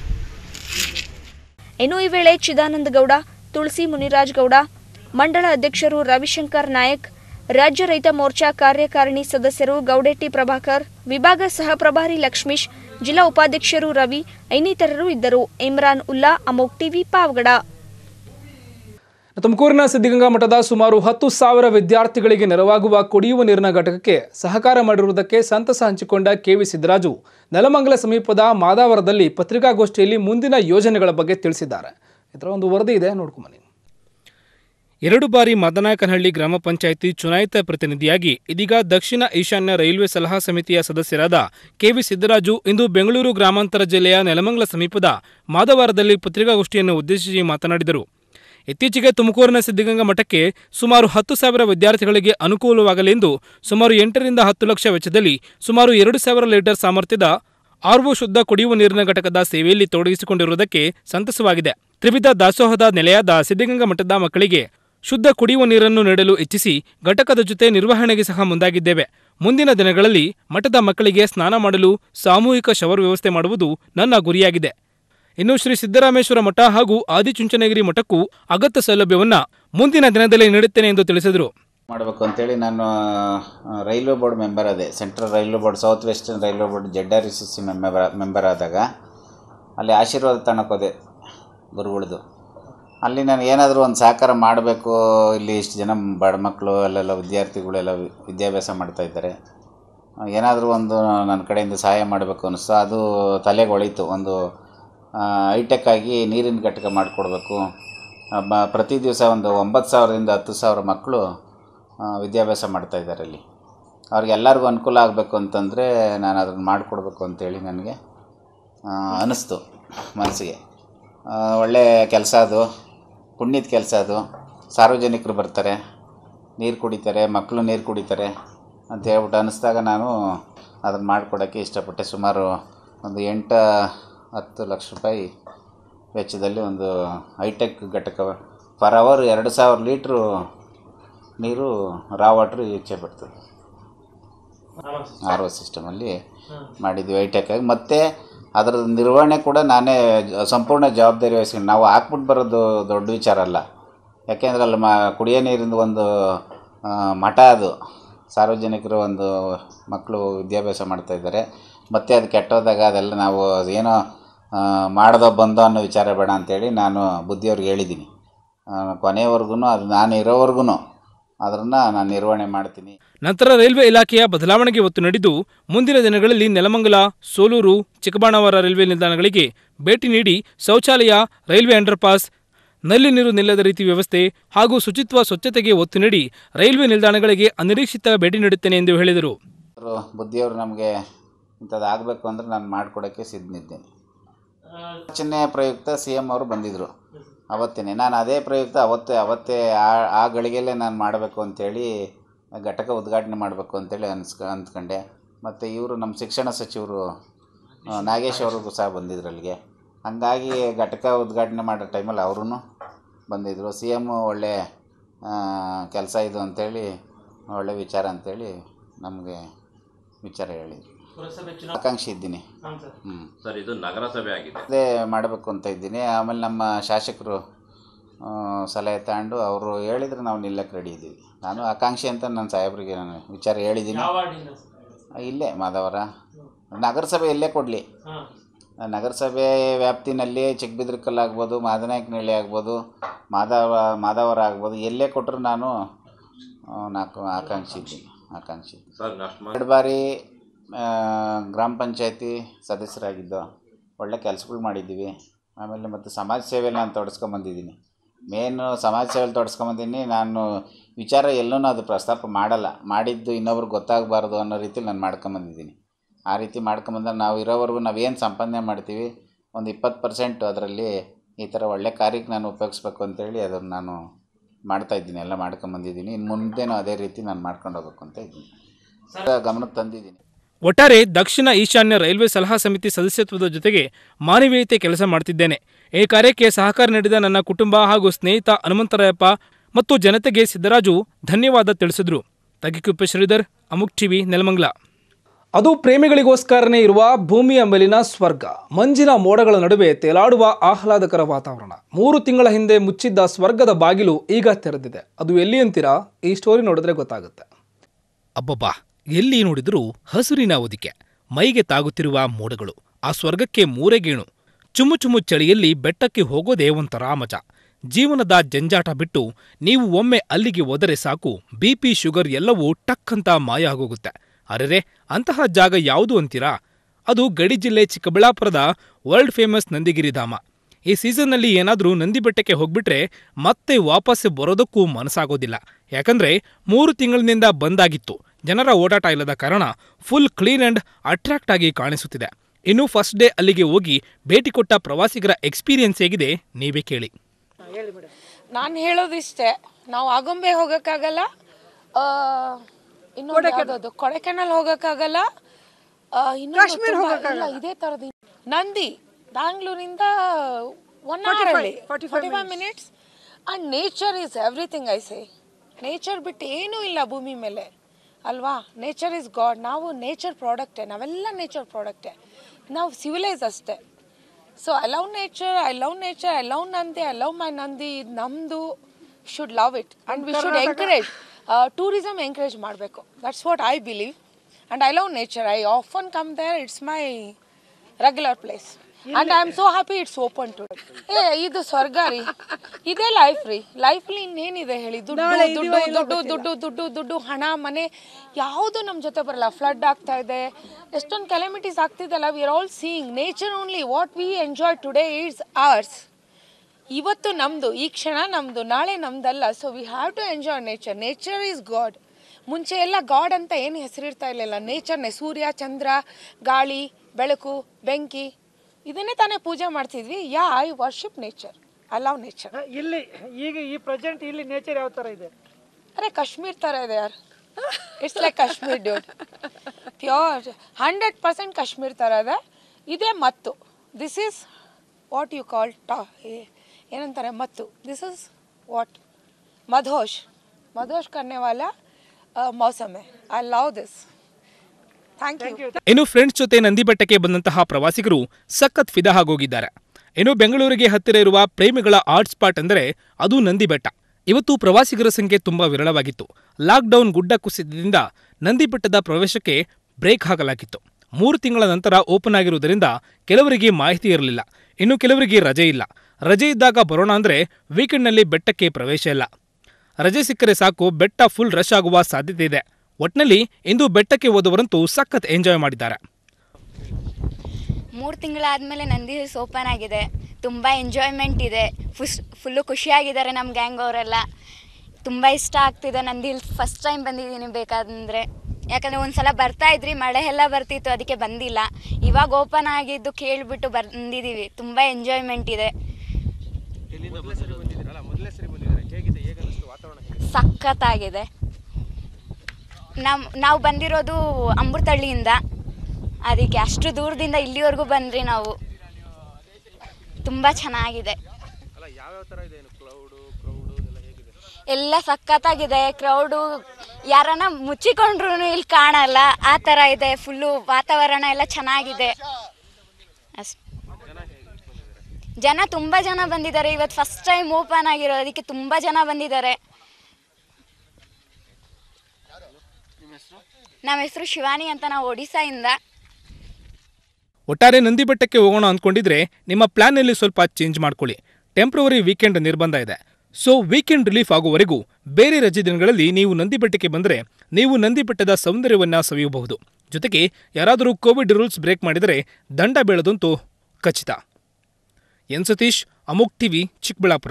Speaker 2: ಇನ್ನು ಈ ವೇಳೆ ಚಿದಾನಂದ ಗೌಡ ತುಳಸಿ ಮುನಿರಾಜ್ ಗೌಡ ಮಂಡಳ ಅಧ್ಯಕ್ಷರು ರವಿಶಂಕರ್ ನಾಯಕ್ ರಾಜ್ಯ ರೈತ ಮೋರ್ಚಾ ಕಾರ್ಯಕಾರಿಣಿ ಸದಸ್ಯರು ಗೌಡೆಟ್ಟಿ ಪ್ರಭಾಕರ್ ವಿಭಾಗ ಸಹ ಪ್ರಭಾರಿ ಲಕ್ಷ್ಮೀಶ್ ಜಿಲ್ಲಾ ಉಪಾಧ್ಯಕ್ಷರು ರವಿ ಇನ್ನಿತರರು ಇದ್ದರು ಇಮ್ರಾನ್ ಉಲ್ಲಾ ಅಮೋಕ್ ಟಿವಿ ಪಾವಗಡ
Speaker 1: ತುಮಕೂರಿನ ಸಿದ್ಧಗಂಗಾ ಮಠದ ಸುಮಾರು ಹತ್ತು ಸಾವಿರ ವಿದ್ಯಾರ್ಥಿಗಳಿಗೆ ನೆರವಾಗುವ ಕುಡಿಯುವ ನೀರಿನ ಘಟಕಕ್ಕೆ ಸಹಕಾರ ಮಾಡಿರುವುದಕ್ಕೆ ಸಂತಸ ಹಂಚಿಕೊಂಡ ಕೆವಿ ಸಿದ್ದರಾಜು ನೆಲಮಂಗಲ ಸಮೀಪದ ಮಾದಾವರದಲ್ಲಿ ಪತ್ರಿಕಾಗೋಷ್ಠಿಯಲ್ಲಿ ಮುಂದಿನ ಯೋಜನೆಗಳ ಬಗ್ಗೆ ತಿಳಿಸಿದ್ದಾರೆ ಇದರ ಒಂದು ವರದಿ ಇದೆ ನೋಡ್ಕೊಂಬನ್ನಿ ಎರಡು ಬಾರಿ ಮದನಾಯಕನಹಳ್ಳಿ ಗ್ರಾಮ ಪಂಚಾಯಿತಿ ಚುನಾಯಿತ ಪ್ರತಿನಿಧಿಯಾಗಿ ಇದೀಗ ದಕ್ಷಿಣ ಈಶಾನ್ಯ ರೈಲ್ವೆ ಸಲಹಾ ಸಮಿತಿಯ ಸದಸ್ಯರಾದ ಕೆವಿ ಸಿದ್ದರಾಜು ಇಂದು ಬೆಂಗಳೂರು ಗ್ರಾಮಾಂತರ ಜಿಲ್ಲೆಯ ನೆಲಮಂಗಲ ಸಮೀಪದ ಮಾದವಾರದಲ್ಲಿ ಪತ್ರಿಕಾಗೋಷ್ಠಿಯನ್ನು ಉದ್ದೇಶಿಸಿ ಮಾತನಾಡಿದರು ಇತ್ತೀಚೆಗೆ ತುಮಕೂರಿನ ಸಿದ್ಧಗಂಗಾ ಮಠಕ್ಕೆ ಸುಮಾರು ಹತ್ತು ಸಾವಿರ ವಿದ್ಯಾರ್ಥಿಗಳಿಗೆ ಅನುಕೂಲವಾಗಲೆಂದು ಸುಮಾರು ಎಂಟರಿಂದ ಹತ್ತು ಲಕ್ಷ ವೆಚ್ಚದಲ್ಲಿ ಸುಮಾರು ಎರಡು ಸಾವಿರ ಲೀಟರ್ ಸಾಮರ್ಥ್ಯದ ಆರ್ಒ ಶುದ್ಧ ಕುಡಿಯುವ ನೀರಿನ ಘಟಕದ ಸೇವೆಯಲ್ಲಿ ತೊಡಗಿಸಿಕೊಂಡಿರುವುದಕ್ಕೆ ಸಂತಸವಾಗಿದೆ ತ್ರಿವಿಧ ದಾಸೋಹದ ನೆಲೆಯಾದ ಸಿದ್ಧಗಂಗಾ ಮಠದ ಮಕ್ಕಳಿಗೆ ಶುದ್ಧ ಕುಡಿಯುವ ನೀರನ್ನು ನೀಡಲು ಇಚ್ಛಿಸಿ ಘಟಕದ ಜೊತೆ ನಿರ್ವಹಣೆಗೆ ಸಹ ಮುಂದಾಗಿದ್ದೇವೆ ಮುಂದಿನ ದಿನಗಳಲ್ಲಿ ಮಠದ ಮಕ್ಕಳಿಗೆ ಸ್ನಾನ ಮಾಡಲು ಸಾಮೂಹಿಕ ಶವರ್ ವ್ಯವಸ್ಥೆ ಮಾಡುವುದು ನನ್ನ ಗುರಿಯಾಗಿದೆ ಇನ್ನು ಶ್ರೀ ಸಿದ್ದರಾಮೇಶ್ವರ ಮಠ ಹಾಗೂ ಆದಿಚುಂಚನಗಿರಿ ಮಠಕ್ಕೂ ಅಗತ್ಯ ಸೌಲಭ್ಯವನ್ನ ಮುಂದಿನ ದಿನದಲ್ಲಿ ನೀಡುತ್ತೇನೆ ಎಂದು ತಿಳಿಸಿದರು
Speaker 8: ಮಾಡಬೇಕು ಅಂತೇಳಿ ನಾನು ಆ, ರೈಲ್ವೆ ಬೋರ್ಡ್ ಮೆಂಬರ್ ಅದೇ central railway board south western railway board Z R C C member member ಆದಾಗ ಅಲ್ಲಿ ಆಶೀರ್ವಾದ ತಗೊಳಕೋದೆ ಗುರುಗಳದು ಅಲ್ಲಿ ನಾನು ಏನಾದರೂ ಒಂದು ಸಹಕಾರ ಮಾಡಬೇಕು ಇಲ್ಲಿ ಇಷ್ಟು ಜನ ಬಡ ಮಕ್ಕಳು ಅಲ್ಲೆಲ್ಲ ವಿದ್ಯಾರ್ಥಿಗಳೆಲ್ಲ ವಿ- ವಿದ್ಯಾಭ್ಯಾಸ ಮಾಡ್ತಾ ಇದ್ದಾರೆ ಏನಾದರೂ ಒಂದು ನನ್ನ ಕಡೆಯಿಂದ ಸಹಾಯ ಮಾಡಬೇಕು ಅನ್ನಿಸ್ತು ಅದು ತಲೆಗೆ ಹೊಳೀತು ಒಂದು ಹೈಟೆಕ್ ಆಗಿ ನೀರಿನ ಘಟಕ ಮಾಡಿಕೊಡ್ಬೇಕು ಬ ಪ್ರತಿ ದಿವಸ ಒಂದು ಒಂಬತ್ತು ಸಾವಿರದಿಂದ ಹತ್ತು ಸಾವಿರ ಮಕ್ಕಳು ಆ, ವಿದ್ಯಾಭ್ಯಾಸ ಮಾಡ್ತಾ ಇದ್ದಾರೆ ಅಲ್ಲಿ ಅವ್ರಿಗೆಲ್ಲರಿಗೂ ಅನುಕೂಲ ಆಗಬೇಕು ಅಂತಂದರೆ ನಾನು ಅದನ್ನು ಮಾಡಿಕೊಡ್ಬೇಕು ಅಂತೇಳಿ ನನಗೆ ಆ, ಅನ್ನಿಸ್ತು ಮನಸ್ಸಿಗೆ ಆ, ಒಳ್ಳೆ ಕೆಲಸ ಅದು ಪುಣ್ಯದ ಕೆಲಸ ಅದು ಸಾರ್ವಜನಿಕರು ಬರ್ತಾರೆ ನೀರು ಕುಡಿತಾರೆ ಮಕ್ಕಳು ನೀರು ಕುಡಿತಾರೆ ಅಂತ ಹೇಳ್ಬಿಟ್ಟು ಅನ್ನಿಸ್ದಾಗ ನಾನು ಅದನ್ನು ಮಾಡಿಕೊಡೋಕ್ಕೆ ಇಷ್ಟಪಟ್ಟೆ ಸುಮಾರು ಒಂದು ಎಂಟು ಹತ್ತು ಲಕ್ಷ ರೂಪಾಯಿ ವೆಚ್ಚದಲ್ಲಿ ಒಂದು ಹೈಟೆಕ್ ಘಟಕ ಪರ್ ಅವರ್ ಎರಡು ಸಾವಿರ ಲೀಟ್ರು ನೀರು ರಾ ವಾಟ್ರು ಈಚೆ ಬರ್ತದೆ ಆರ್ ಒ ಸಿಸ್ಟಮಲ್ಲಿ ಮಾಡಿದ್ವಿ ಹೈಟೆಕ್ ಆಗಿ ಮತ್ತು ಅದರ ನಿರ್ವಹಣೆ ಕೂಡ ನಾನೇ ಜ- ಸಂಪೂರ್ಣ ಜವಾಬ್ದಾರಿ ವಹಿಸ್ಕೊಂಡು ನಾವು ಹಾಕ್ಬಿಟ್ಟು ಬರೋದು ದೊಡ್ಡ ವಿಚಾರ ಅಲ್ಲ ಯಾಕೆಂದ್ರೆ ಅಲ್ಲಿ ಮ ಕುಡಿಯೋ ನೀರಿಂದ ಒಂದು ಆ, ಮಠ ಅದು ಸಾರ್ವಜನಿಕರು ಒಂದು ಮಕ್ಕಳು ವಿದ್ಯಾಭ್ಯಾಸ ಮಾಡ್ತಾ ಇದ್ದಾರೆ ಮತ್ತು ಅದು ಕೆಟ್ಟೋದಾಗ ಅದೆಲ್ಲ ನಾವು ಏನೋ ಆ, ಮಾಡ್ದೋ ಬಂದೋ ಅನ್ನೋ ವಿಚಾರ ಬೇಡ ಅಂತೇಳಿ ನಾನು ಬುದ್ಧಿಯವ್ರಿಗೆ ಹೇಳಿದ್ದೀನಿ ಕೊನೆಯವರೆಗೂ ಅದು ನಾನು ಇರೋವರೆಗೂ ಅದನ್ನು ನಾನು ನಿರ್ವಹಣೆ ಮಾಡ್ತೀನಿ
Speaker 1: ನಂತರ ರೈಲ್ವೆ ಇಲಾಖೆಯ ಬದಲಾವಣೆಗೆ ಒತ್ತು ನೀಡಿದ್ದು ಮುಂದಿನ ದಿನಗಳಲ್ಲಿ ನೆಲಮಂಗಲ ಸೋಲೂರು ಚಿಕ್ಕಬಾಣಾವರ ರೈಲ್ವೆ ನಿಲ್ದಾಣಗಳಿಗೆ ಭೇಟಿ ನೀಡಿ ಶೌಚಾಲಯ ರೈಲ್ವೆ ಅಂಡರ್ಪಾಸ್ ನಲ್ಲಿ ನೀರು ನಿಲ್ಲದ ರೀತಿ ವ್ಯವಸ್ಥೆ ಹಾಗೂ ಶುಚಿತ್ವ ಸ್ವಚ್ಛತೆಗೆ ಒತ್ತು ನೀಡಿ ರೈಲ್ವೆ ನಿಲ್ದಾಣಗಳಿಗೆ ಅನಿರೀಕ್ಷಿತ ಭೇಟಿ ನೀಡುತ್ತೇನೆ ಎಂದು ಹೇಳಿದರು
Speaker 8: ಅವರು ಬುದ್ಧಿಯವರು ನಮಗೆ ಇಂಥದ್ದು ಆಗಬೇಕು ಅಂದ್ರೆ ನಾನು ಮಾಡಿಕೊಡೋಕ್ಕೆ ಸಿದ್ಧನಿದ್ದೇನೆ ರಚನೆ ಪ್ರಯುಕ್ತ ಸಿ ಎಮ್ ಅವರು ಬಂದಿದ್ದರು ಅವತ್ತೇ ನಾನು ಅದೇ ಪ್ರಯುಕ್ತ ಅವತ್ತೇ ಅವತ್ತೇ ಆ ಆ ಗಳಿಗೆಯಲ್ಲೇ ನಾನು ಮಾಡಬೇಕು ಅಂತೇಳಿ ಘಟಕ ಉದ್ಘಾಟನೆ ಮಾಡಬೇಕು ಅಂತೇಳಿ ಅನ್ಸ್ಕ ಅಂದ್ಕೊಂಡೆ ಮತ್ತು ಇವರು ನಮ್ಮ ಶಿಕ್ಷಣ ಸಚಿವರು ಆ, ನಾಗೇಶ್ ಅವ್ರಿಗೂ ಸಹ ಬಂದಿದ್ರು ಅಲ್ಲಿಗೆ ಹಂಗಾಗಿ ಘಟಕ ಉದ್ಘಾಟನೆ ಮಾಡೋ ಟೈಮಲ್ಲಿ ಅವರೂ ಬಂದಿದ್ದರು ಸಿ ಎಮ್ಮು ಒಳ್ಳೆ ಕೆಲಸ ಇದು ಅಂತೇಳಿ ಒಳ್ಳೆ ವಿಚಾರ ಅಂತೇಳಿ ನಮಗೆ ವಿಚಾರ ಹೇಳಿದ್ರು ಆಕಾಂಕ್ಷಿ ಇದ್ದೀನಿ ಹ್ಞೂ
Speaker 9: ಸರ್ ಇದು ನಗರಸಭೆ ಆಗಿದೆ
Speaker 8: ಅದೇ ಮಾಡಬೇಕು ಅಂತ ಇದ್ದೀನಿ ಆಮೇಲೆ ನಮ್ಮ ಶಾಸಕರು ಆ, ಸಲಹೆ ತಗೊಂಡು ಅವರು ಹೇಳಿದ್ರೆ ನಾವು ನಿಲ್ಲಕ್ಕೆ ರೆಡಿ ಇದ್ದೀವಿ ನಾನು ಆಕಾಂಕ್ಷಿ ಅಂತ ನನ್ನ ಸಾಹೇಬ್ರಿಗೆ ನಾನು ವಿಚಾರ ಹೇಳಿದ್ದೀನಿ ಇಲ್ಲೇ ಮಾದವರ ನಗರಸಭೆ ಎಲ್ಲೇ ಕೊಡಲಿ ನಗರಸಭೆ ವ್ಯಾಪ್ತಿನಲ್ಲಿ ಚಿಕ್ಕಬಿದ್ರಕಲ್ ಆಗ್ಬೋದು ಮಾದನಾಯಕನಹಳ್ಳಿ ಆಗ್ಬೋದು ಮಾದವ ಮಾದವರ ಆಗ್ಬೋದು ಎಲ್ಲೇ ಕೊಟ್ಟರು ನಾನು ಆ, ನಾಲ್ಕು ಆಕಾಂಕ್ಷಿ ಇದ್ದೀನಿ ಆಕಾಂಕ್ಷಿ ಇದ್ದೀನಿ
Speaker 9: ಸರ್ ನೆಕ್ಸ್ಟ್
Speaker 8: ಎರಡು ಬಾರಿ ಆ, ಗ್ರಾಮ ಪಂಚಾಯತಿ ಸದಸ್ಯರಾಗಿದ್ದು ಒಳ್ಳೆ ಕೆಲಸಗಳು ಮಾಡಿದ್ದೀವಿ ಆಮೇಲೆ ಮತ್ತು ಸಮಾಜ ಸೇವೆಯಲ್ಲಿ ನಾನು ತೊಡಸ್ಕೊಂಬಂದಿದ್ದೀನಿ ಮೇನು ಸಮಾಜ ಸೇವೆಯಲ್ಲಿ ತೊಡಸ್ಕೊಂಬಂದಿನಿ ನಾನು ವಿಚಾರ ಎಲ್ಲೂ ಅದು ಪ್ರಸ್ತಾಪ ಮಾಡಲ್ಲ ಮಾಡಿದ್ದು ಇನ್ನೊಬ್ರಿಗೆ ಗೊತ್ತಾಗಬಾರ್ದು ಅನ್ನೋ ರೀತಿಲಿ ನಾನು ಮಾಡ್ಕೊಂಬಂದಿದ್ದೀನಿ ಆ ರೀತಿ ಮಾಡ್ಕೊಂಬಂದ್ರೆ ನಾವು ಇರೋವರೆಗೂ ನಾವೇನು ಸಂಪಾದನೆ ಮಾಡ್ತೀವಿ ಒಂದು ಇಪ್ಪತ್ತು ಪರ್ಸೆಂಟ್ ಅದರಲ್ಲಿ ಈ ಥರ ಒಳ್ಳೆ ಕಾರ್ಯಕ್ಕೆ ನಾನು ಉಪಯೋಗಿಸ್ಬೇಕು ಅಂತೇಳಿ ಅದನ್ನು ನಾನು ಮಾಡ್ತಾಯಿದ್ದೀನಿ ಎಲ್ಲ ಮಾಡ್ಕೊಂಬಂದಿದ್ದೀನಿ ಇನ್ನು ಮುಂದೆನೂ ಅದೇ ರೀತಿ ನಾನು ಮಾಡ್ಕೊಂಡು ಹೋಗ್ಬೇಕು ಅಂತ ಇದ್ದೀನಿ ಗಮನಕ್ಕೆ ತಂದಿದ್ದೀನಿ
Speaker 1: ಒಟ್ಟಾರೆ ದಕ್ಷಿಣ ಈಶಾನ್ಯ ರೈಲ್ವೆ ಸಲಹಾ ಸಮಿತಿ ಸದಸ್ಯತ್ವದ ಜೊತೆಗೆ ಮಾನವೀಯತೆ ಕೆಲಸ ಮಾಡ್ತಿದ್ದೇನೆ ಈ ಕಾರ್ಯಕ್ಕೆ ಸಹಕಾರ ನೀಡಿದ ನನ್ನ ಕುಟುಂಬ ಹಾಗೂ ಸ್ನೇಹಿತ ಹನುಮಂತರಾಯಪ್ಪ ಮತ್ತು ಜನತೆಗೆ ಸಿದ್ದರಾಜು ಧನ್ಯವಾದ ತಿಳಿಸಿದ್ರು ತಗಿಕುಪ್ಪ ಶ್ರೀಧರ್ ಅಮುಕ್ ಟಿವಿ ನೆಲಮಂಗಲ ಅದು ಪ್ರೇಮಿಗಳಿಗೋಸ್ಕರನೇ ಇರುವ ಭೂಮಿಯ ಮೇಲಿನ ಸ್ವರ್ಗ ಮಂಜಿನ ಮೋಡಗಳ ನಡುವೆ ತೇಲಾಡುವ ಆಹ್ಲಾದಕರ ವಾತಾವರಣ ಮೂರು ತಿಂಗಳ ಹಿಂದೆ ಮುಚ್ಚಿದ್ದ ಸ್ವರ್ಗದ ಬಾಗಿಲು ಈಗ ತೆರೆದಿದೆ ಅದು ಎಲ್ಲಿ ಅಂತೀರಾ ಈ ಸ್ಟೋರಿ ನೋಡಿದ್ರೆ ಗೊತ್ತಾಗುತ್ತೆ ಅಬ್ಬಬ್ಬಾ ಎಲ್ಲಿ ನೋಡಿದರೂ ಹಸುರಿನ ಹೊದಿಕೆ ಮೈಗೆ ತಾಗುತ್ತಿರುವ ಮೋಡಗಳು ಆ ಸ್ವರ್ಗಕ್ಕೆ ಮೂರೆಗೇಣು ಚುಮ್ಮು ಚುಮ್ಮು ಚಳಿಯಲ್ಲಿ ಬೆಟ್ಟಕ್ಕೆ ಹೋಗೋದೇ ಒಂಥರ ಮಜಾ ಜೀವನದ ಜಂಜಾಟ ಬಿಟ್ಟು ನೀವು ಒಮ್ಮೆ ಅಲ್ಲಿಗೆ ಹೋದರೆ ಸಾಕು ಬಿಪಿ ಶುಗರ್ ಎಲ್ಲವೂ ಟಕ್ ಅಂತ ಮಾಯ ಆಗೋಗುತ್ತೆ ಅರೆರೆ ಅಂತಹ ಜಾಗ ಯಾವುದು ಅಂತೀರಾ ಅದು ಗಡಿ ಜಿಲ್ಲೆ ಚಿಕ್ಕಬಳ್ಳಾಪುರದ ವರ್ಲ್ಡ್ ಫೇಮಸ್ ನಂದಿಗಿರಿಧಾಮ ಈ ಸೀಸನ್ನಲ್ಲಿ ಏನಾದರೂ ನಂದಿ ಬೆಟ್ಟಕ್ಕೆ ಹೋಗ್ಬಿಟ್ರೆ ಮತ್ತೆ ವಾಪಸ್ ಬರೋದಕ್ಕೂ ಮನಸ್ಸಾಗೋದಿಲ್ಲ ಯಾಕಂದ್ರೆ ಮೂರು ತಿಂಗಳಿನಿಂದ ಬಂದಾಗಿತ್ತು ಜನರ ಓಡಾಟ ಇಲ್ಲದ ಕಾರಣ ಫುಲ್ ಕ್ಲೀನ್ ಅಂಡ್ ಅಟ್ರಾಕ್ಟ್ ಆಗಿ ಕಾಣಿಸುತ್ತಿದೆ ಇನ್ನು ಫಸ್ಟ್ ಡೇ ಅಲ್ಲಿಗೆ ಹೋಗಿ ಭೇಟಿ ಕೊಟ್ಟ ಪ್ರವಾಸಿಗರ ಎಕ್ಸ್ಪೀರಿಯನ್ಸ್ ಹೇಗಿದೆ ನೀವೇ ಕೇಳಿ
Speaker 10: ನಾನು ಹೇಳೋದಿಷ್ಟೇ ನಾವು ಆಗೊಂಬೆ ಹೋಗೋಕ್ಕಾಗಲ್ಲ ಆ, ಇನ್ನೊಂದು ಯಾವ್ದದು ಕೊಡೆಕೆನಲ್ ಹೋಗೋಕ್ಕಾಗಲ್ಲ ಆ, ಇನ್ನೊಂದು ತುಂಬಾ- ಇಲ್ಲ ಇದೇ ಥರದ್ದು ನಂದಿ ಬ್ಯಾಂಗ್ಳೂರಿಂದ ಒನ್ ಅವರಲ್ಲಿ forty five minutes and nature is everything I say nature ಬಿಟ್ಟು ಏನೂ ಇಲ್ಲ ಭೂಮಿ ಮೇಲೆ ಅಲ್ವಾ ನೇಚರ್ ಇಸ್ ಗಾಡ್ ನಾವು ನೇಚರ್ ಪ್ರಾಡಕ್ಟೇ ನಾವೆಲ್ಲ ನೇಚರ್ ಪ್ರಾಡಕ್ಟೇ ನಾವು ಸಿವಿಲೈಸ್ ಅಷ್ಟೇ so I love nature I love nature I love Nandi I love my Nandi ಇದು ನಮ್ಮದು should love it and we should encourage tourism encourage ಮಾಡಬೇಕು that's what I believe and I love nature I often come there it's my regular place and I am so happy it's open to a ಇದು ಸ್ವರ್ಗ ರೀ ಇದೇ ಲೈಫ್ ರೀ ಲೈಫ್ಲಿ ಇನ್ನೇನಿದೆ ಹೇಳಿ ದುಡ್ಡು ದುಡ್ಡು ದುಡ್ಡು ದುಡ್ಡು ದುಡ್ಡು ದುಡ್ಡು ಹಣ ಮನೆ ಯಾವುದು ನಮ್ಮ ಜೊತೆ ಬರಲ್ಲ ಫ್ಲಡ್ ಆಗ್ತಾ ಇದೆ ಎಷ್ಟೊಂದು ಕೆಲೆಮಿಟೀಸ್ ಆಗ್ತಿದೆಲ್ಲ we are all seeing nature only what we enjoy today it's ours ಇವತ್ತು ನಮ್ಮದು ಈ ಕ್ಷಣ ನಮ್ಮದು ನಾಳೆ ನಮ್ದಲ್ಲ so we have to enjoy nature nature is God ಮುಂಚೆ ಎಲ್ಲ ಗಾಡ್ ಅಂತ ಏನು ಹೆಸರಿರ್ತಾ ಇರಲಿಲ್ಲ ನೇಚರ್ನೇ ಸೂರ್ಯ ಚಂದ್ರ ಗಾಳಿ ಬೆಳಕು ಬೆಂಕಿ ಇದನ್ನೇ ತಾನೇ ಪೂಜೆ ಮಾಡ್ತಿದ್ವಿ yeah I worship nature I love nature
Speaker 11: ಇಲ್ಲಿ ಈಗ ಈ ಪ್ರೆಸೆಂಟ್ ಇಲ್ಲಿ ನೇಚರ್ ಯಾವ ಥರ ಇದೆ
Speaker 10: ಅರೆ ಕಾಶ್ಮೀರ್ ಥರ ಇದೆ ಯಾರು it's like Kashmir dude pure hundred percent Kashmir ಥರ ಇದೆ ಇದೇ ಮತ್ತು this is what you call ಟಾ ಏನಂತಾರೆ ಮತ್ತು ದಿಸ್ ಇಸ್ ವಾಟ್ ಮಧೋಶ್ ಮಧೋಶ್ ಕರ್ನೆ ವಾಲ ಮೌಸಮ್ I love this thank you
Speaker 1: ಇನ್ನು ಫ್ರೆಂಡ್ಸ್ ಜೊತೆ ನಂದಿ ಬೆಟ್ಟಕ್ಕೆ ಬಂದಂತಹ ಪ್ರವಾಸಿಗರು ಸಖತ್ ಫಿದಾ ಆಗೋಗಿದ್ದಾರೆ ಇನ್ನು ಬೆಂಗಳೂರಿಗೆ ಹತ್ತಿರ ಇರುವ ಪ್ರೇಮಿಗಳ ಆರ್ಟ್ ಸ್ಪಾಟ್ ಅಂದರೆ ಅದು ನಂದಿ ಬೆಟ್ಟ ಇವತ್ತು ಪ್ರವಾಸಿಗರ ಸಂಖ್ಯೆ ತುಂಬಾ ವಿರಳವಾಗಿತ್ತು ಲಾಕ್ಡೌನ್ ಗುಡ್ಡ ಕುಸಿತದಿಂದ ನಂದಿ ಬೆಟ್ಟದ ಪ್ರವೇಶಕ್ಕೆ ಬ್ರೇಕ್ ಹಾಕಲಾಗಿತ್ತು ಮೂರು ತಿಂಗಳ ನಂತರ ಓಪನ್ ಆಗಿರುವುದರಿಂದ ಕೆಲವರಿಗೆ ಮಾಹಿತಿ ಇರಲಿಲ್ಲ ಇನ್ನು ಕೆಲವರಿಗೆ ರಜೆ ಇಲ್ಲ ರಜೆ ಇದ್ದಾಗ ಬರೋಣ ಅಂದ್ರೆ ವೀಕೆಂಡ್ನಲ್ಲಿ ಬೆಟ್ಟಕ್ಕೆ ಪ್ರವೇಶ ಇಲ್ಲ ರಜೆ ಸಿಕ್ಕರೆ ಸಾಕು ಬೆಟ್ಟ ಫುಲ್ ರಶ್ ಆಗುವ ಸಾಧ್ಯತೆ ಇದೆ ಒಟ್ನಲ್ಲಿ ಇಂದು ಬೆಟ್ಟಕ್ಕೆ ಹೋದವರಂತೂ ಸಖತ್ ಎಂಜಾಯ್ ಮಾಡಿದ್ದಾರೆ
Speaker 6: ಮೂರು ತಿಂಗಳಾದಮೇಲೆ ನಂದಿ ಹಿಲ್ಸ್ ಓಪನ್ ಆಗಿದೆ ತುಂಬ ಎಂಜಾಯ್ಮೆಂಟ್ ಇದೆ ಫುಸ್ ಫುಲ್ಲು ಖುಷಿಯಾಗಿದ್ದಾರೆ ನಮ್ಮ ಗ್ಯಾಂಗ್ ಅವರೆಲ್ಲ ತುಂಬ ಇಷ್ಟ ಆಗ್ತಿದೆ ನಂದಿ ಹಿಲ್ಸ್ ಫಸ್ಟ್ ಟೈಮ್ ಬಂದಿದ್ದೀನಿ ಬೇಕಾದಂದರೆ ಯಾಕಂದರೆ ಒಂದು ಸಲ ಬರ್ತಾ ಇದ್ರಿ ಮಳೆ ಎಲ್ಲ ಬರ್ತಿತ್ತು ಅದಕ್ಕೆ ಬಂದಿಲ್ಲ ಇವಾಗ ಓಪನ್ ಆಗಿದ್ದು ಕೇಳಿಬಿಟ್ಟು ಬಂದಿದ್ದೀವಿ ತುಂಬ ಎಂಜಾಯ್ಮೆಂಟ್ ಇದೆ ಸಖತ್ತಾಗಿದೆ ನಮ್ಮ ನಾವು ಬಂದಿರೋದು ಅಮೃತಹಳ್ಳಿಯಿಂದ ಅದಕ್ಕೆ ಅಷ್ಟು ದೂರದಿಂದ ಇಲ್ಲಿವರೆಗೂ ಬಂದ್ರಿ ನಾವು ತುಂಬ ಚೆನ್ನಾಗಿದೆ ಎಲ್ಲ ಸಖತ್ತಾಗಿದೆ ಕ್ರೌಡು ಯಾರನ್ನ ಮುಚ್ಚಿಕೊಂಡ್ರು ಇಲ್ಲಿ ಕಾಣಲ್ಲ ಆ ಥರ ಇದೆ ಫುಲ್ಲು ವಾತಾವರಣ ಎಲ್ಲ ಚೆನ್ನಾಗಿದೆ ಅಸ್ ಜನ ತುಂಬ ಜನ ಬಂದಿದ್ದಾರೆ ಇವತ್ತು ಫಸ್ಟ್ ಟೈಮ್ ಓಪನ್ ಆಗಿರೋದಕ್ಕೆ ತುಂಬ ಜನ ಬಂದಿದ್ದಾರೆ ನಮ್ಮ ಹೆಸರು ಶಿವಾನಿ ಅಂತ ನಾವು ಒಡಿಸ್ಸಾಯಿಂದ
Speaker 1: ಒಟ್ಟಾರೆ ನಂದಿ ಬೆಟ್ಟಕ್ಕೆ ಹೋಗೋಣ ಅಂದ್ಕೊಂಡಿದ್ರೆ ನಿಮ್ಮ ಪ್ಲಾನ್ನಲ್ಲಿ ಸ್ವಲ್ಪ ಚೇಂಜ್ ಮಾಡ್ಕೊಳ್ಳಿ ಟೆಂಪ್ರವರಿ ವೀಕೆಂಡ್ ನಿರ್ಬಂಧ ಇದೆ ಸೊ ವೀಕೆಂಡ್ ರಿಲೀಫ್ ಆಗುವವರೆಗೂ ಬೇರೆ ರಜೆ ದಿನಗಳಲ್ಲಿ ನೀವು ನಂದಿ ಬೆಟ್ಟಕ್ಕೆ ಬಂದರೆ ನೀವು ನಂದಿ ಬೆಟ್ಟದ ಸೌಂದರ್ಯವನ್ನ ಸವಿಯಬಹುದು ಜೊತೆಗೆ ಯಾರಾದರೂ ಕೋವಿಡ್ ರೂಲ್ಸ್ ಬ್ರೇಕ್ ಮಾಡಿದರೆ ದಂಡ ಬೀಳದಂತೂ ಖಚಿತ ಎನ್ ಸತೀಶ್ ಅಮೋಕ್ ಟಿವಿ ಚಿಕ್ಕಬಳ್ಳಾಪುರ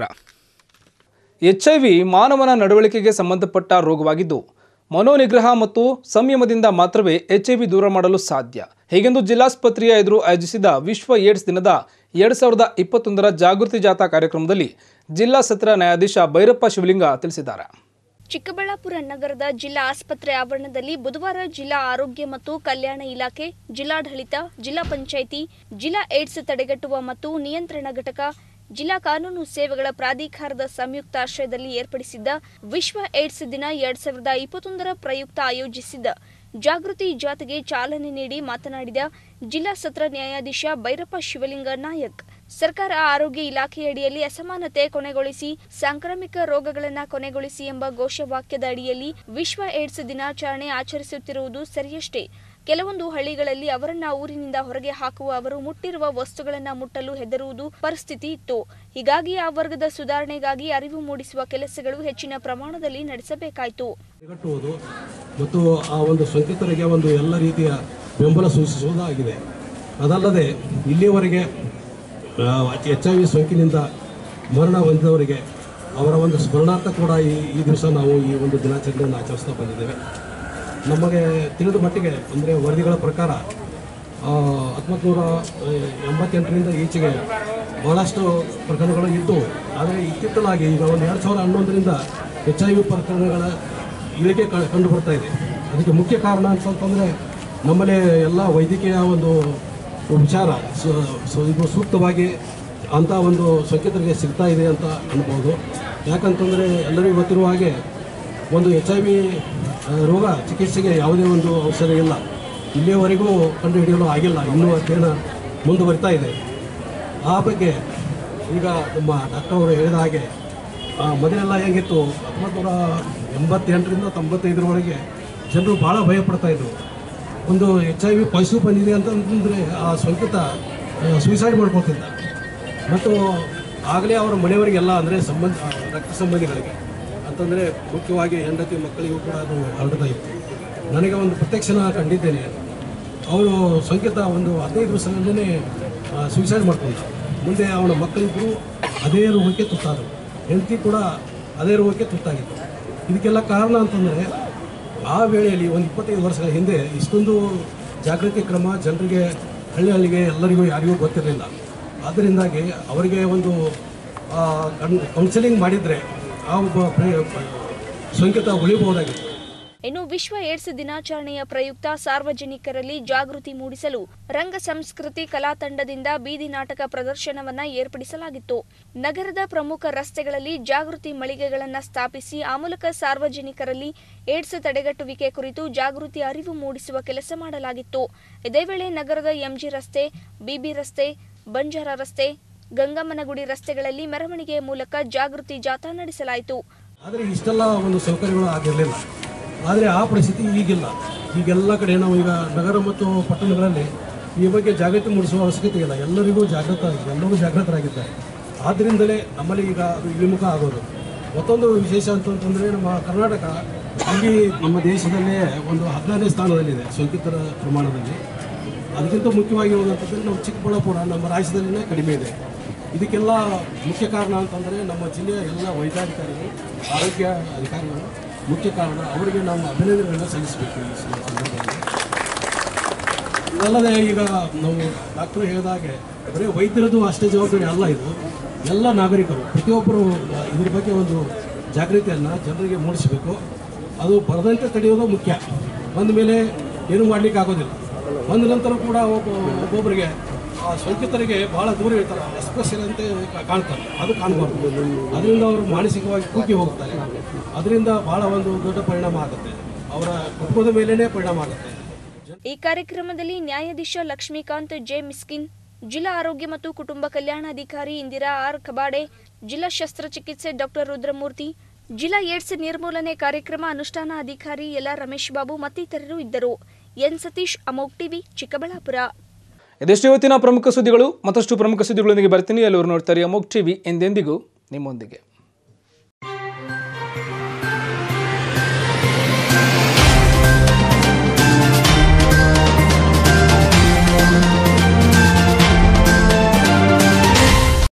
Speaker 1: ಎಚ್ಐವಿ ಮಾನವನ ನಡವಳಿಕೆಗೆ ಸಂಬಂಧಪಟ್ಟ ರೋಗವಾಗಿದ್ದು ಮನೋನಿಗ್ರಹ ಮತ್ತು ಸಂಯಮದಿಂದ ಮಾತ್ರವೇ ಎಚ್ಐವಿ ದೂರ ಮಾಡಲು ಸಾಧ್ಯ ಹೀಗೆಂದು ಜಿಲ್ಲಾಸ್ಪತ್ರೆಯ ಎದುರು ಆಯೋಜಿಸಿದ ವಿಶ್ವ ಏಡ್ಸ್ ದಿನದ ಎರಡ್ ಸಾವಿರದ ಇಪ್ಪತ್ತೊಂದರ ಜಾಗೃತಿ ಜಾಥಾ ಕಾರ್ಯಕ್ರಮದಲ್ಲಿ ಜಿಲ್ಲಾ ಸತ್ರ ನ್ಯಾಯಾಧೀಶ ಭೈರಪ್ಪ ಶಿವಲಿಂಗ ತಿಳಿಸಿದ್ದಾರೆ
Speaker 2: ಚಿಕ್ಕಬಳ್ಳಾಪುರ ನಗರದ ಜಿಲ್ಲಾ ಆಸ್ಪತ್ರೆ ಆವರಣದಲ್ಲಿ ಬುಧವಾರ ಜಿಲ್ಲಾ ಆರೋಗ್ಯ ಮತ್ತು ಕಲ್ಯಾಣ ಇಲಾಖೆ ಜಿಲ್ಲಾಡಳಿತ ಜಿಲ್ಲಾ ಪಂಚಾಯಿತಿ ಜಿಲ್ಲಾ ಏಡ್ಸ್ ತಡೆಗಟ್ಟುವ ಮತ್ತು ನಿಯಂತ್ರಣ ಘಟಕ ಜಿಲ್ಲಾ ಕಾನೂನು ಸೇವೆಗಳ ಪ್ರಾಧಿಕಾರದ ಸಂಯುಕ್ತಾಶ್ರಯದಲ್ಲಿ ಏರ್ಪಡಿಸಿದ್ದ ವಿಶ್ವ ಏಡ್ಸ್ ದಿನ ಎರಡ್ ಸಾವಿರದ ಇಪ್ಪತ್ತೊಂದರ ಪ್ರಯುಕ್ತ ಆಯೋಜಿಸಿದ್ದ ಜಾಗೃತಿ ಜಾಥೆಗೆ ಚಾಲನೆ ನೀಡಿ ಮಾತನಾಡಿದ ಜಿಲ್ಲಾ ಸತ್ರ ನ್ಯಾಯಾಧೀಶ ಭೈರಪ್ಪ ಶಿವಲಿಂಗ ನಾಯಕ್ ಸರ್ಕಾರ ಆರೋಗ್ಯ ಇಲಾಖೆಯಡಿಯಲ್ಲಿ ಅಸಮಾನತೆ ಕೊನೆಗೊಳಿಸಿ ಸಾಂಕ್ರಾಮಿಕ ರೋಗಗಳನ್ನು ಕೊನೆಗೊಳಿಸಿ ಎಂಬ ಘೋಷವಾಕ್ಯದ ಅಡಿಯಲ್ಲಿ ವಿಶ್ವ ಏಡ್ಸ್ ದಿನಾಚರಣೆ ಆಚರಿಸುತ್ತಿರುವುದು ಸರಿಯಷ್ಟೇ ಕೆಲವೊಂದು ಹಳ್ಳಿಗಳಲ್ಲಿ ಅವರನ್ನ ಊರಿನಿಂದ ಹೊರಗೆ ಹಾಕುವ ಅವರು ಮುಟ್ಟಿರುವ ವಸ್ತುಗಳನ್ನ ಮುಟ್ಟಲು ಹೆದರುವುದು ಪರಿಸ್ಥಿತಿ ಇತ್ತು ಹೀಗಾಗಿ ಆ ವರ್ಗದ ಸುಧಾರಣೆಗಾಗಿ ಅರಿವು ಮೂಡಿಸುವ ಕೆಲಸಗಳು ಹೆಚ್ಚಿನ ಪ್ರಮಾಣದಲ್ಲಿ ನಡೆಸಬೇಕಾಯಿತು
Speaker 12: ತಡೆಗಟ್ಟುವುದು ಮತ್ತು ಆ ಒಂದು ಸೋಂಕಿತರಿಗೆ ಒಂದು ಎಲ್ಲ ರೀತಿಯ ಬೆಂಬಲ ಸೂಚಿಸುವುದಾಗಿದೆ ಅದಲ್ಲದೆ ಇಲ್ಲಿಯವರೆಗೆ ಎಚ್ ಐ ವಿ ಸೋಂಕಿನಿಂದ ಮರಣ ಹೊಂದಿದವರಿಗೆ ಅವರ ಒಂದು ಸ್ಮರಣಾರ್ಥ ಕೂಡ ಈ ಈ ದಿವಸ ನಾವು ಈ ಒಂದು ದಿನಾಚರಣೆಯನ್ನು ಆಚರಿಸ್ತಾ ಬಂದಿದ್ದೇವೆ ನಮಗೆ ತಿಳಿದ ಮಟ್ಟಿಗೆ ಅಂದರೆ ವರದಿಗಳ ಪ್ರಕಾರ ಹತ್ತೊಂಬತ್ತು ನೂರ ಎಂಬತ್ತೆಂಟರಿಂದ ಈಚೆಗೆ ಭಾಳಷ್ಟು ಪ್ರಕರಣಗಳು ಇದ್ದವು ಆದರೆ ಇತ್ತಿತ್ತಲಾಗಿ ಈಗ ಒಂದು ಎರಡು ಸಾವಿರದ ಹನ್ನೊಂದರಿಂದ ಎಚ್ ಐ ವಿ ಪ್ರಕರಣಗಳ ಇಳಿಕೆ ಕ- ಕಂಡು ಬರ್ತಾ ಇದೆ ಅದಕ್ಕೆ ಮುಖ್ಯ ಕಾರಣ ಅಂತಂತಂದರೆ ನಮ್ಮಲ್ಲಿ ಎಲ್ಲ ವೈದ್ಯಕೀಯ ಒಂದು ವಿಚಾರ ಸು- ಸು- ಇದು ಸೂಕ್ತವಾಗಿ ಅಂಥ ಒಂದು ಸೋಂಕಿತರಿಗೆ ಸಿಗ್ತಾ ಇದೆ ಅಂತ ಅನ್ಬೋದು ಯಾಕಂತಂದರೆ ಎಲ್ಲರಿಗೂ ಗೊತ್ತಿರುವ ಹಾಗೆ ಒಂದು ಎಚ್ ಐ ವಿ ರೋಗ ಚಿಕಿತ್ಸೆಗೆ ಯಾವುದೇ ಒಂದು ಔಷಧ ಇಲ್ಲ ಇಲ್ಲಿಯವರೆಗೂ ಕಂಡುಹಿಡಿಯಲು ಆಗಿಲ್ಲ ಇನ್ನೂ ಅಧ್ಯಯನ ಮುಂದುವರಿತಾ ಇದೆ ಆ ಬಗ್ಗೆ ಈಗ ನಮ್ಮ ಡಾಕ್ಟರ್ ಅವರು ಹೇಳಿದ ಹಾಗೆ ಆ, ಮೊದಲೆಲ್ಲ ಹೇಗಿತ್ತು ಹತ್ತೊಂಬತ್ತು ನೂರ ಎಂಬತ್ತೆಂಟರಿಂದ ತೊಂಬತ್ತೈದರವರೆಗೆ ಜನರು ಭಾಳ ಭಯ ಪಡ್ತಾ ಇದ್ರು ಒಂದು ಎಚ್ ಐ ವಿ ಪಾಸಿಟಿವ್ ಬಂದಿದೆ ಅಂತಂದರೆ ಆ ಸೋಂಕಿತ ಸೂಸೈಡ್ ಮಾಡ್ಕೊಳ್ತಿದ್ದ ಮತ್ತು ಆಗಲೇ ಅವರ ಮನೆಯವರಿಗೆಲ್ಲ ಅಂದರೆ ಸಂಬಂಧ ಆ, ರಕ್ತ ಸಂಬಂಧಿಗಳಿಗೆ ಅಂತಂದರೆ ಮುಖ್ಯವಾಗಿ ಹೆಂಡತಿ ಮಕ್ಕಳಿಗೂ ಕೂಡ ಅದು ಹರಡ್ತಾ ಇತ್ತು ನನಗೆ ಒಂದು ಪ್ರತ್ಯಕ್ಷ ನಾನು ಕಂಡಿದ್ದೇನೆ ಅವರು ಸೋಂಕಿತ ಒಂದು ಹದಿನೈದು ವರ್ಷದಲ್ಲೇ ಸೂಸೈಡ್ ಮಾಡ್ಕೊಂಡ ಮುಂದೆ ಅವನ ಮಕ್ಕಳಿಬ್ಬರು ಅದೇ ರೋಗಕ್ಕೆ ತುತ್ತಾದರು ಹೆಂಡತಿ ಕೂಡ ಅದೇ ರೋಗಕ್ಕೆ ತುತ್ತಾಗಿತ್ತು ಇದಕ್ಕೆಲ್ಲ ಕಾರಣ ಅಂತಂದರೆ ಆ ವೇಳೆಯಲ್ಲಿ ಒಂದು ಇಪ್ಪತ್ತೈದು ವರ್ಷಗಳ ಹಿಂದೆ ಇಷ್ಟೊಂದು ಜಾಗೃತಿ ಕ್ರಮ ಜನರಿಗೆ ಹಳ್ಳಿ ಹಳ್ಳಿಗೆ ಎಲ್ಲರಿಗೂ ಯಾರಿಗೂ ಗೊತ್ತಿರಲಿಲ್ಲ ಆದ್ದರಿಂದಾಗಿ ಅವರಿಗೆ ಒಂದು ಕೌನ್ಸಿಲಿಂಗ್ ಮಾಡಿದರೆ ಆ ಒಬ್ಬ ಪ್ರೇ- ಸೋಂಕಿತ ಉಳಿಬಹುದಾಗಿತ್ತು
Speaker 2: ಇನ್ನು ವಿಶ್ವ ಏಡ್ಸ್ ದಿನಾಚರಣೆಯ ಪ್ರಯುಕ್ತ ಸಾರ್ವಜನಿಕರಲ್ಲಿ ಜಾಗೃತಿ ಮೂಡಿಸಲು ರಂಗ ಸಂಸ್ಕೃತಿ ಕಲಾ ತಂಡದಿಂದ ಬೀದಿ ನಾಟಕ ಪ್ರದರ್ಶನವನ್ನ ಏರ್ಪಡಿಸಲಾಗಿತ್ತು ನಗರದ ಪ್ರಮುಖ ರಸ್ತೆಗಳಲ್ಲಿ ಜಾಗೃತಿ ಮಳಿಗೆಗಳನ್ನು ಸ್ಥಾಪಿಸಿ ಆ ಮೂಲಕ ಸಾರ್ವಜನಿಕರಲ್ಲಿ ಏಡ್ಸ್ ತಡೆಗಟ್ಟುವಿಕೆ ಕುರಿತು ಜಾಗೃತಿ ಅರಿವು ಮೂಡಿಸುವ ಕೆಲಸ ಮಾಡಲಾಗಿತ್ತು ಇದೇ ವೇಳೆ ನಗರದ ಎಂಜಿ ರಸ್ತೆ ಬಿಬಿ ರಸ್ತೆ ಬಂಜಾರ ರಸ್ತೆ ಗಂಗಮ್ಮನಗುಡಿ ರಸ್ತೆಗಳಲ್ಲಿ ಮೆರವಣಿಗೆಯ ಮೂಲಕ ಜಾಗೃತಿ ಜಾಥಾ ನಡೆಸಲಾಯಿತು
Speaker 12: ಆದರೆ ಇಷ್ಟೆಲ್ಲ ಒಂದು ಸೌಕರ್ಯಗಳು ಆಗಿರಲಿಲ್ಲ ಆದರೆ ಆ ಪರಿಸ್ಥಿತಿ ಈಗಿಲ್ಲ ಈಗೆಲ್ಲ ಕಡೆ ನಾವು ಈಗ ನಗರ ಮತ್ತು ಪಟ್ಟಣಗಳಲ್ಲಿ ಈ ಬಗ್ಗೆ ಜಾಗೃತಿ ಮೂಡಿಸುವ ಅವಶ್ಯಕತೆ ಇಲ್ಲ ಎಲ್ಲರಿಗೂ ಜಾಗೃತ ಎಲ್ಲರೂ ಜಾಗೃತರಾಗಿದ್ದಾರೆ ಆದ್ದರಿಂದಲೇ ನಮ್ಮಲ್ಲಿ ಈಗ ಅದು ಇಳಿಮುಖ ಆಗೋದು ಮತ್ತೊಂದು ವಿಶೇಷ ಅಂತಂತಂದರೆ ನಮ್ಮ ಕರ್ನಾಟಕ ಇಲ್ಲಿ ನಮ್ಮ ದೇಶದಲ್ಲೇ ಒಂದು ಹದಿನಾರನೇ ಸ್ಥಾನದಲ್ಲಿದೆ ಸೋಂಕಿತರ ಪ್ರಮಾಣದಲ್ಲಿ ಅದಕ್ಕಿಂತ ಮುಖ್ಯವಾಗಿ ಹೇಳೋದಂತಂದರೆ ನಮ್ಮ ಚಿಕ್ಕಬಳ್ಳಾಪುರ ನಮ್ಮ ರಾಜ್ಯದಲ್ಲಿನೇ ಕಡಿಮೆ ಇದೆ ಇದಕ್ಕೆಲ್ಲ ಮುಖ್ಯ ಕಾರಣ ಅಂತಂದರೆ ನಮ್ಮ ಜಿಲ್ಲೆಯ ಎಲ್ಲ ವೈದ್ಯಾಧಿಕಾರಿಗಳು ಆರೋಗ್ಯ ಅಧಿಕಾರಿಗಳು ಮುಖ್ಯ ಕಾರಣ ಅವರಿಗೆ ನಾವು ಅಭಿನಂದನೆಗಳನ್ನು ಸಲ್ಲಿಸಬೇಕು ಈ ಸ- ಸಂದರ್ಭದಲ್ಲಿ ಇದಲ್ಲದೆ ಈಗ ನಾವು ಡಾಕ್ಟರ್ ಹೇಳಿದಾಗೆ ಬರೀ ವೈದ್ಯರದ್ದು ಅಷ್ಟೇ ಜವಾಬ್ದಾರಿ ಅಲ್ಲ ಇದು ಎಲ್ಲ ನಾಗರಿಕರು ಪ್ರತಿಯೊಬ್ಬರು ಇದ್ರ ಬಗ್ಗೆ ಒಂದು ಜಾಗೃತಿಯನ್ನು ಜನರಿಗೆ ಮೂಡಿಸಬೇಕು ಅದು ಬರದಂತೆ ತಡೆಯೋದು ಮುಖ್ಯ ಬಂದ ಮೇಲೆ ಏನು ಮಾಡಲಿಕ್ಕೆ ಆಗೋದಿಲ್ಲ ಬಂದ ನಂತರ ಕೂಡ ಒಬ್ಬ ಒಬ್ಬೊಬ್ಬರಿಗೆ ಆ ಸೋಂಕಿತರಿಗೆ ಭಾಳ ದೂರ ಇರ್ತಾರೆ ಎಸ್ಪೆಷಲ್ ಅಂತ ಕಾಣ್ತಾರೆ ಅದು ಕಾಣಬಾರ್ದು ಅದರಿಂದ ಅವರು ಮಾನಸಿಕವಾಗಿ ಕುಗ್ಗಿ ಹೋಗ್ತಾರೆ ಅದರಿಂದ ಭಾಳ ಒಂದು ದೊಡ್ಡ ಪರಿಣಾಮ ಆಗುತ್ತೆ ಅವರ ಕುಟುಂಬದ ಮೇಲೇ ಪರಿಣಾಮ ಆಗುತ್ತೆ
Speaker 2: ಈ ಕಾರ್ಯಕ್ರಮದಲ್ಲಿ ನ್ಯಾಯಾಧೀಶ ಲಕ್ಷ್ಮೀಕಾಂತ್ ಜೆ ಮಿಸ್ಕಿನ್ ಜಿಲ್ಲಾ ಆರೋಗ್ಯ ಮತ್ತು ಕುಟುಂಬ ಕಲ್ಯಾಣಾಧಿಕಾರಿ ಇಂದಿರಾ ಆರ್ ಕಬಾಡೆ ಜಿಲ್ಲಾ ಶಸ್ತ್ರಚಿಕಿತ್ಸೆ ಡಾಕ್ಟರ್ ರುದ್ರಮೂರ್ತಿ ಜಿಲ್ಲಾ ಏಡ್ಸ್ ನಿರ್ಮೂಲನೆ ಕಾರ್ಯಕ್ರಮ ಅನುಷ್ಠಾನ ಅಧಿಕಾರಿ ಎಲ್ ಆರ್ ರಮೇಶ್ ಬಾಬು ಮತ್ತಿತರರು ಇದ್ದರು ಎನ್ ಸತೀಶ್ ಅಮೋಕ್ ಟಿವಿ ಚಿಕ್ಕಬಳ್ಳಾಪುರ
Speaker 1: ಇದೆಷ್ಟು ಇವತ್ತಿನ ಪ್ರಮುಖ ಸುದ್ದಿಗಳು ಮತ್ತಷ್ಟು ಪ್ರಮುಖ ಸುದ್ದಿಗಳೊಂದಿಗೆ ಬರ್ತೀನಿ ಎಲ್ಲರೂ ನೋಡ್ತಾರೆ ಅಮೋಕ್ ಟಿವಿ ಎಂದೆಂದಿಗೂ ನಿಮ್ಮೊಂದಿಗೆ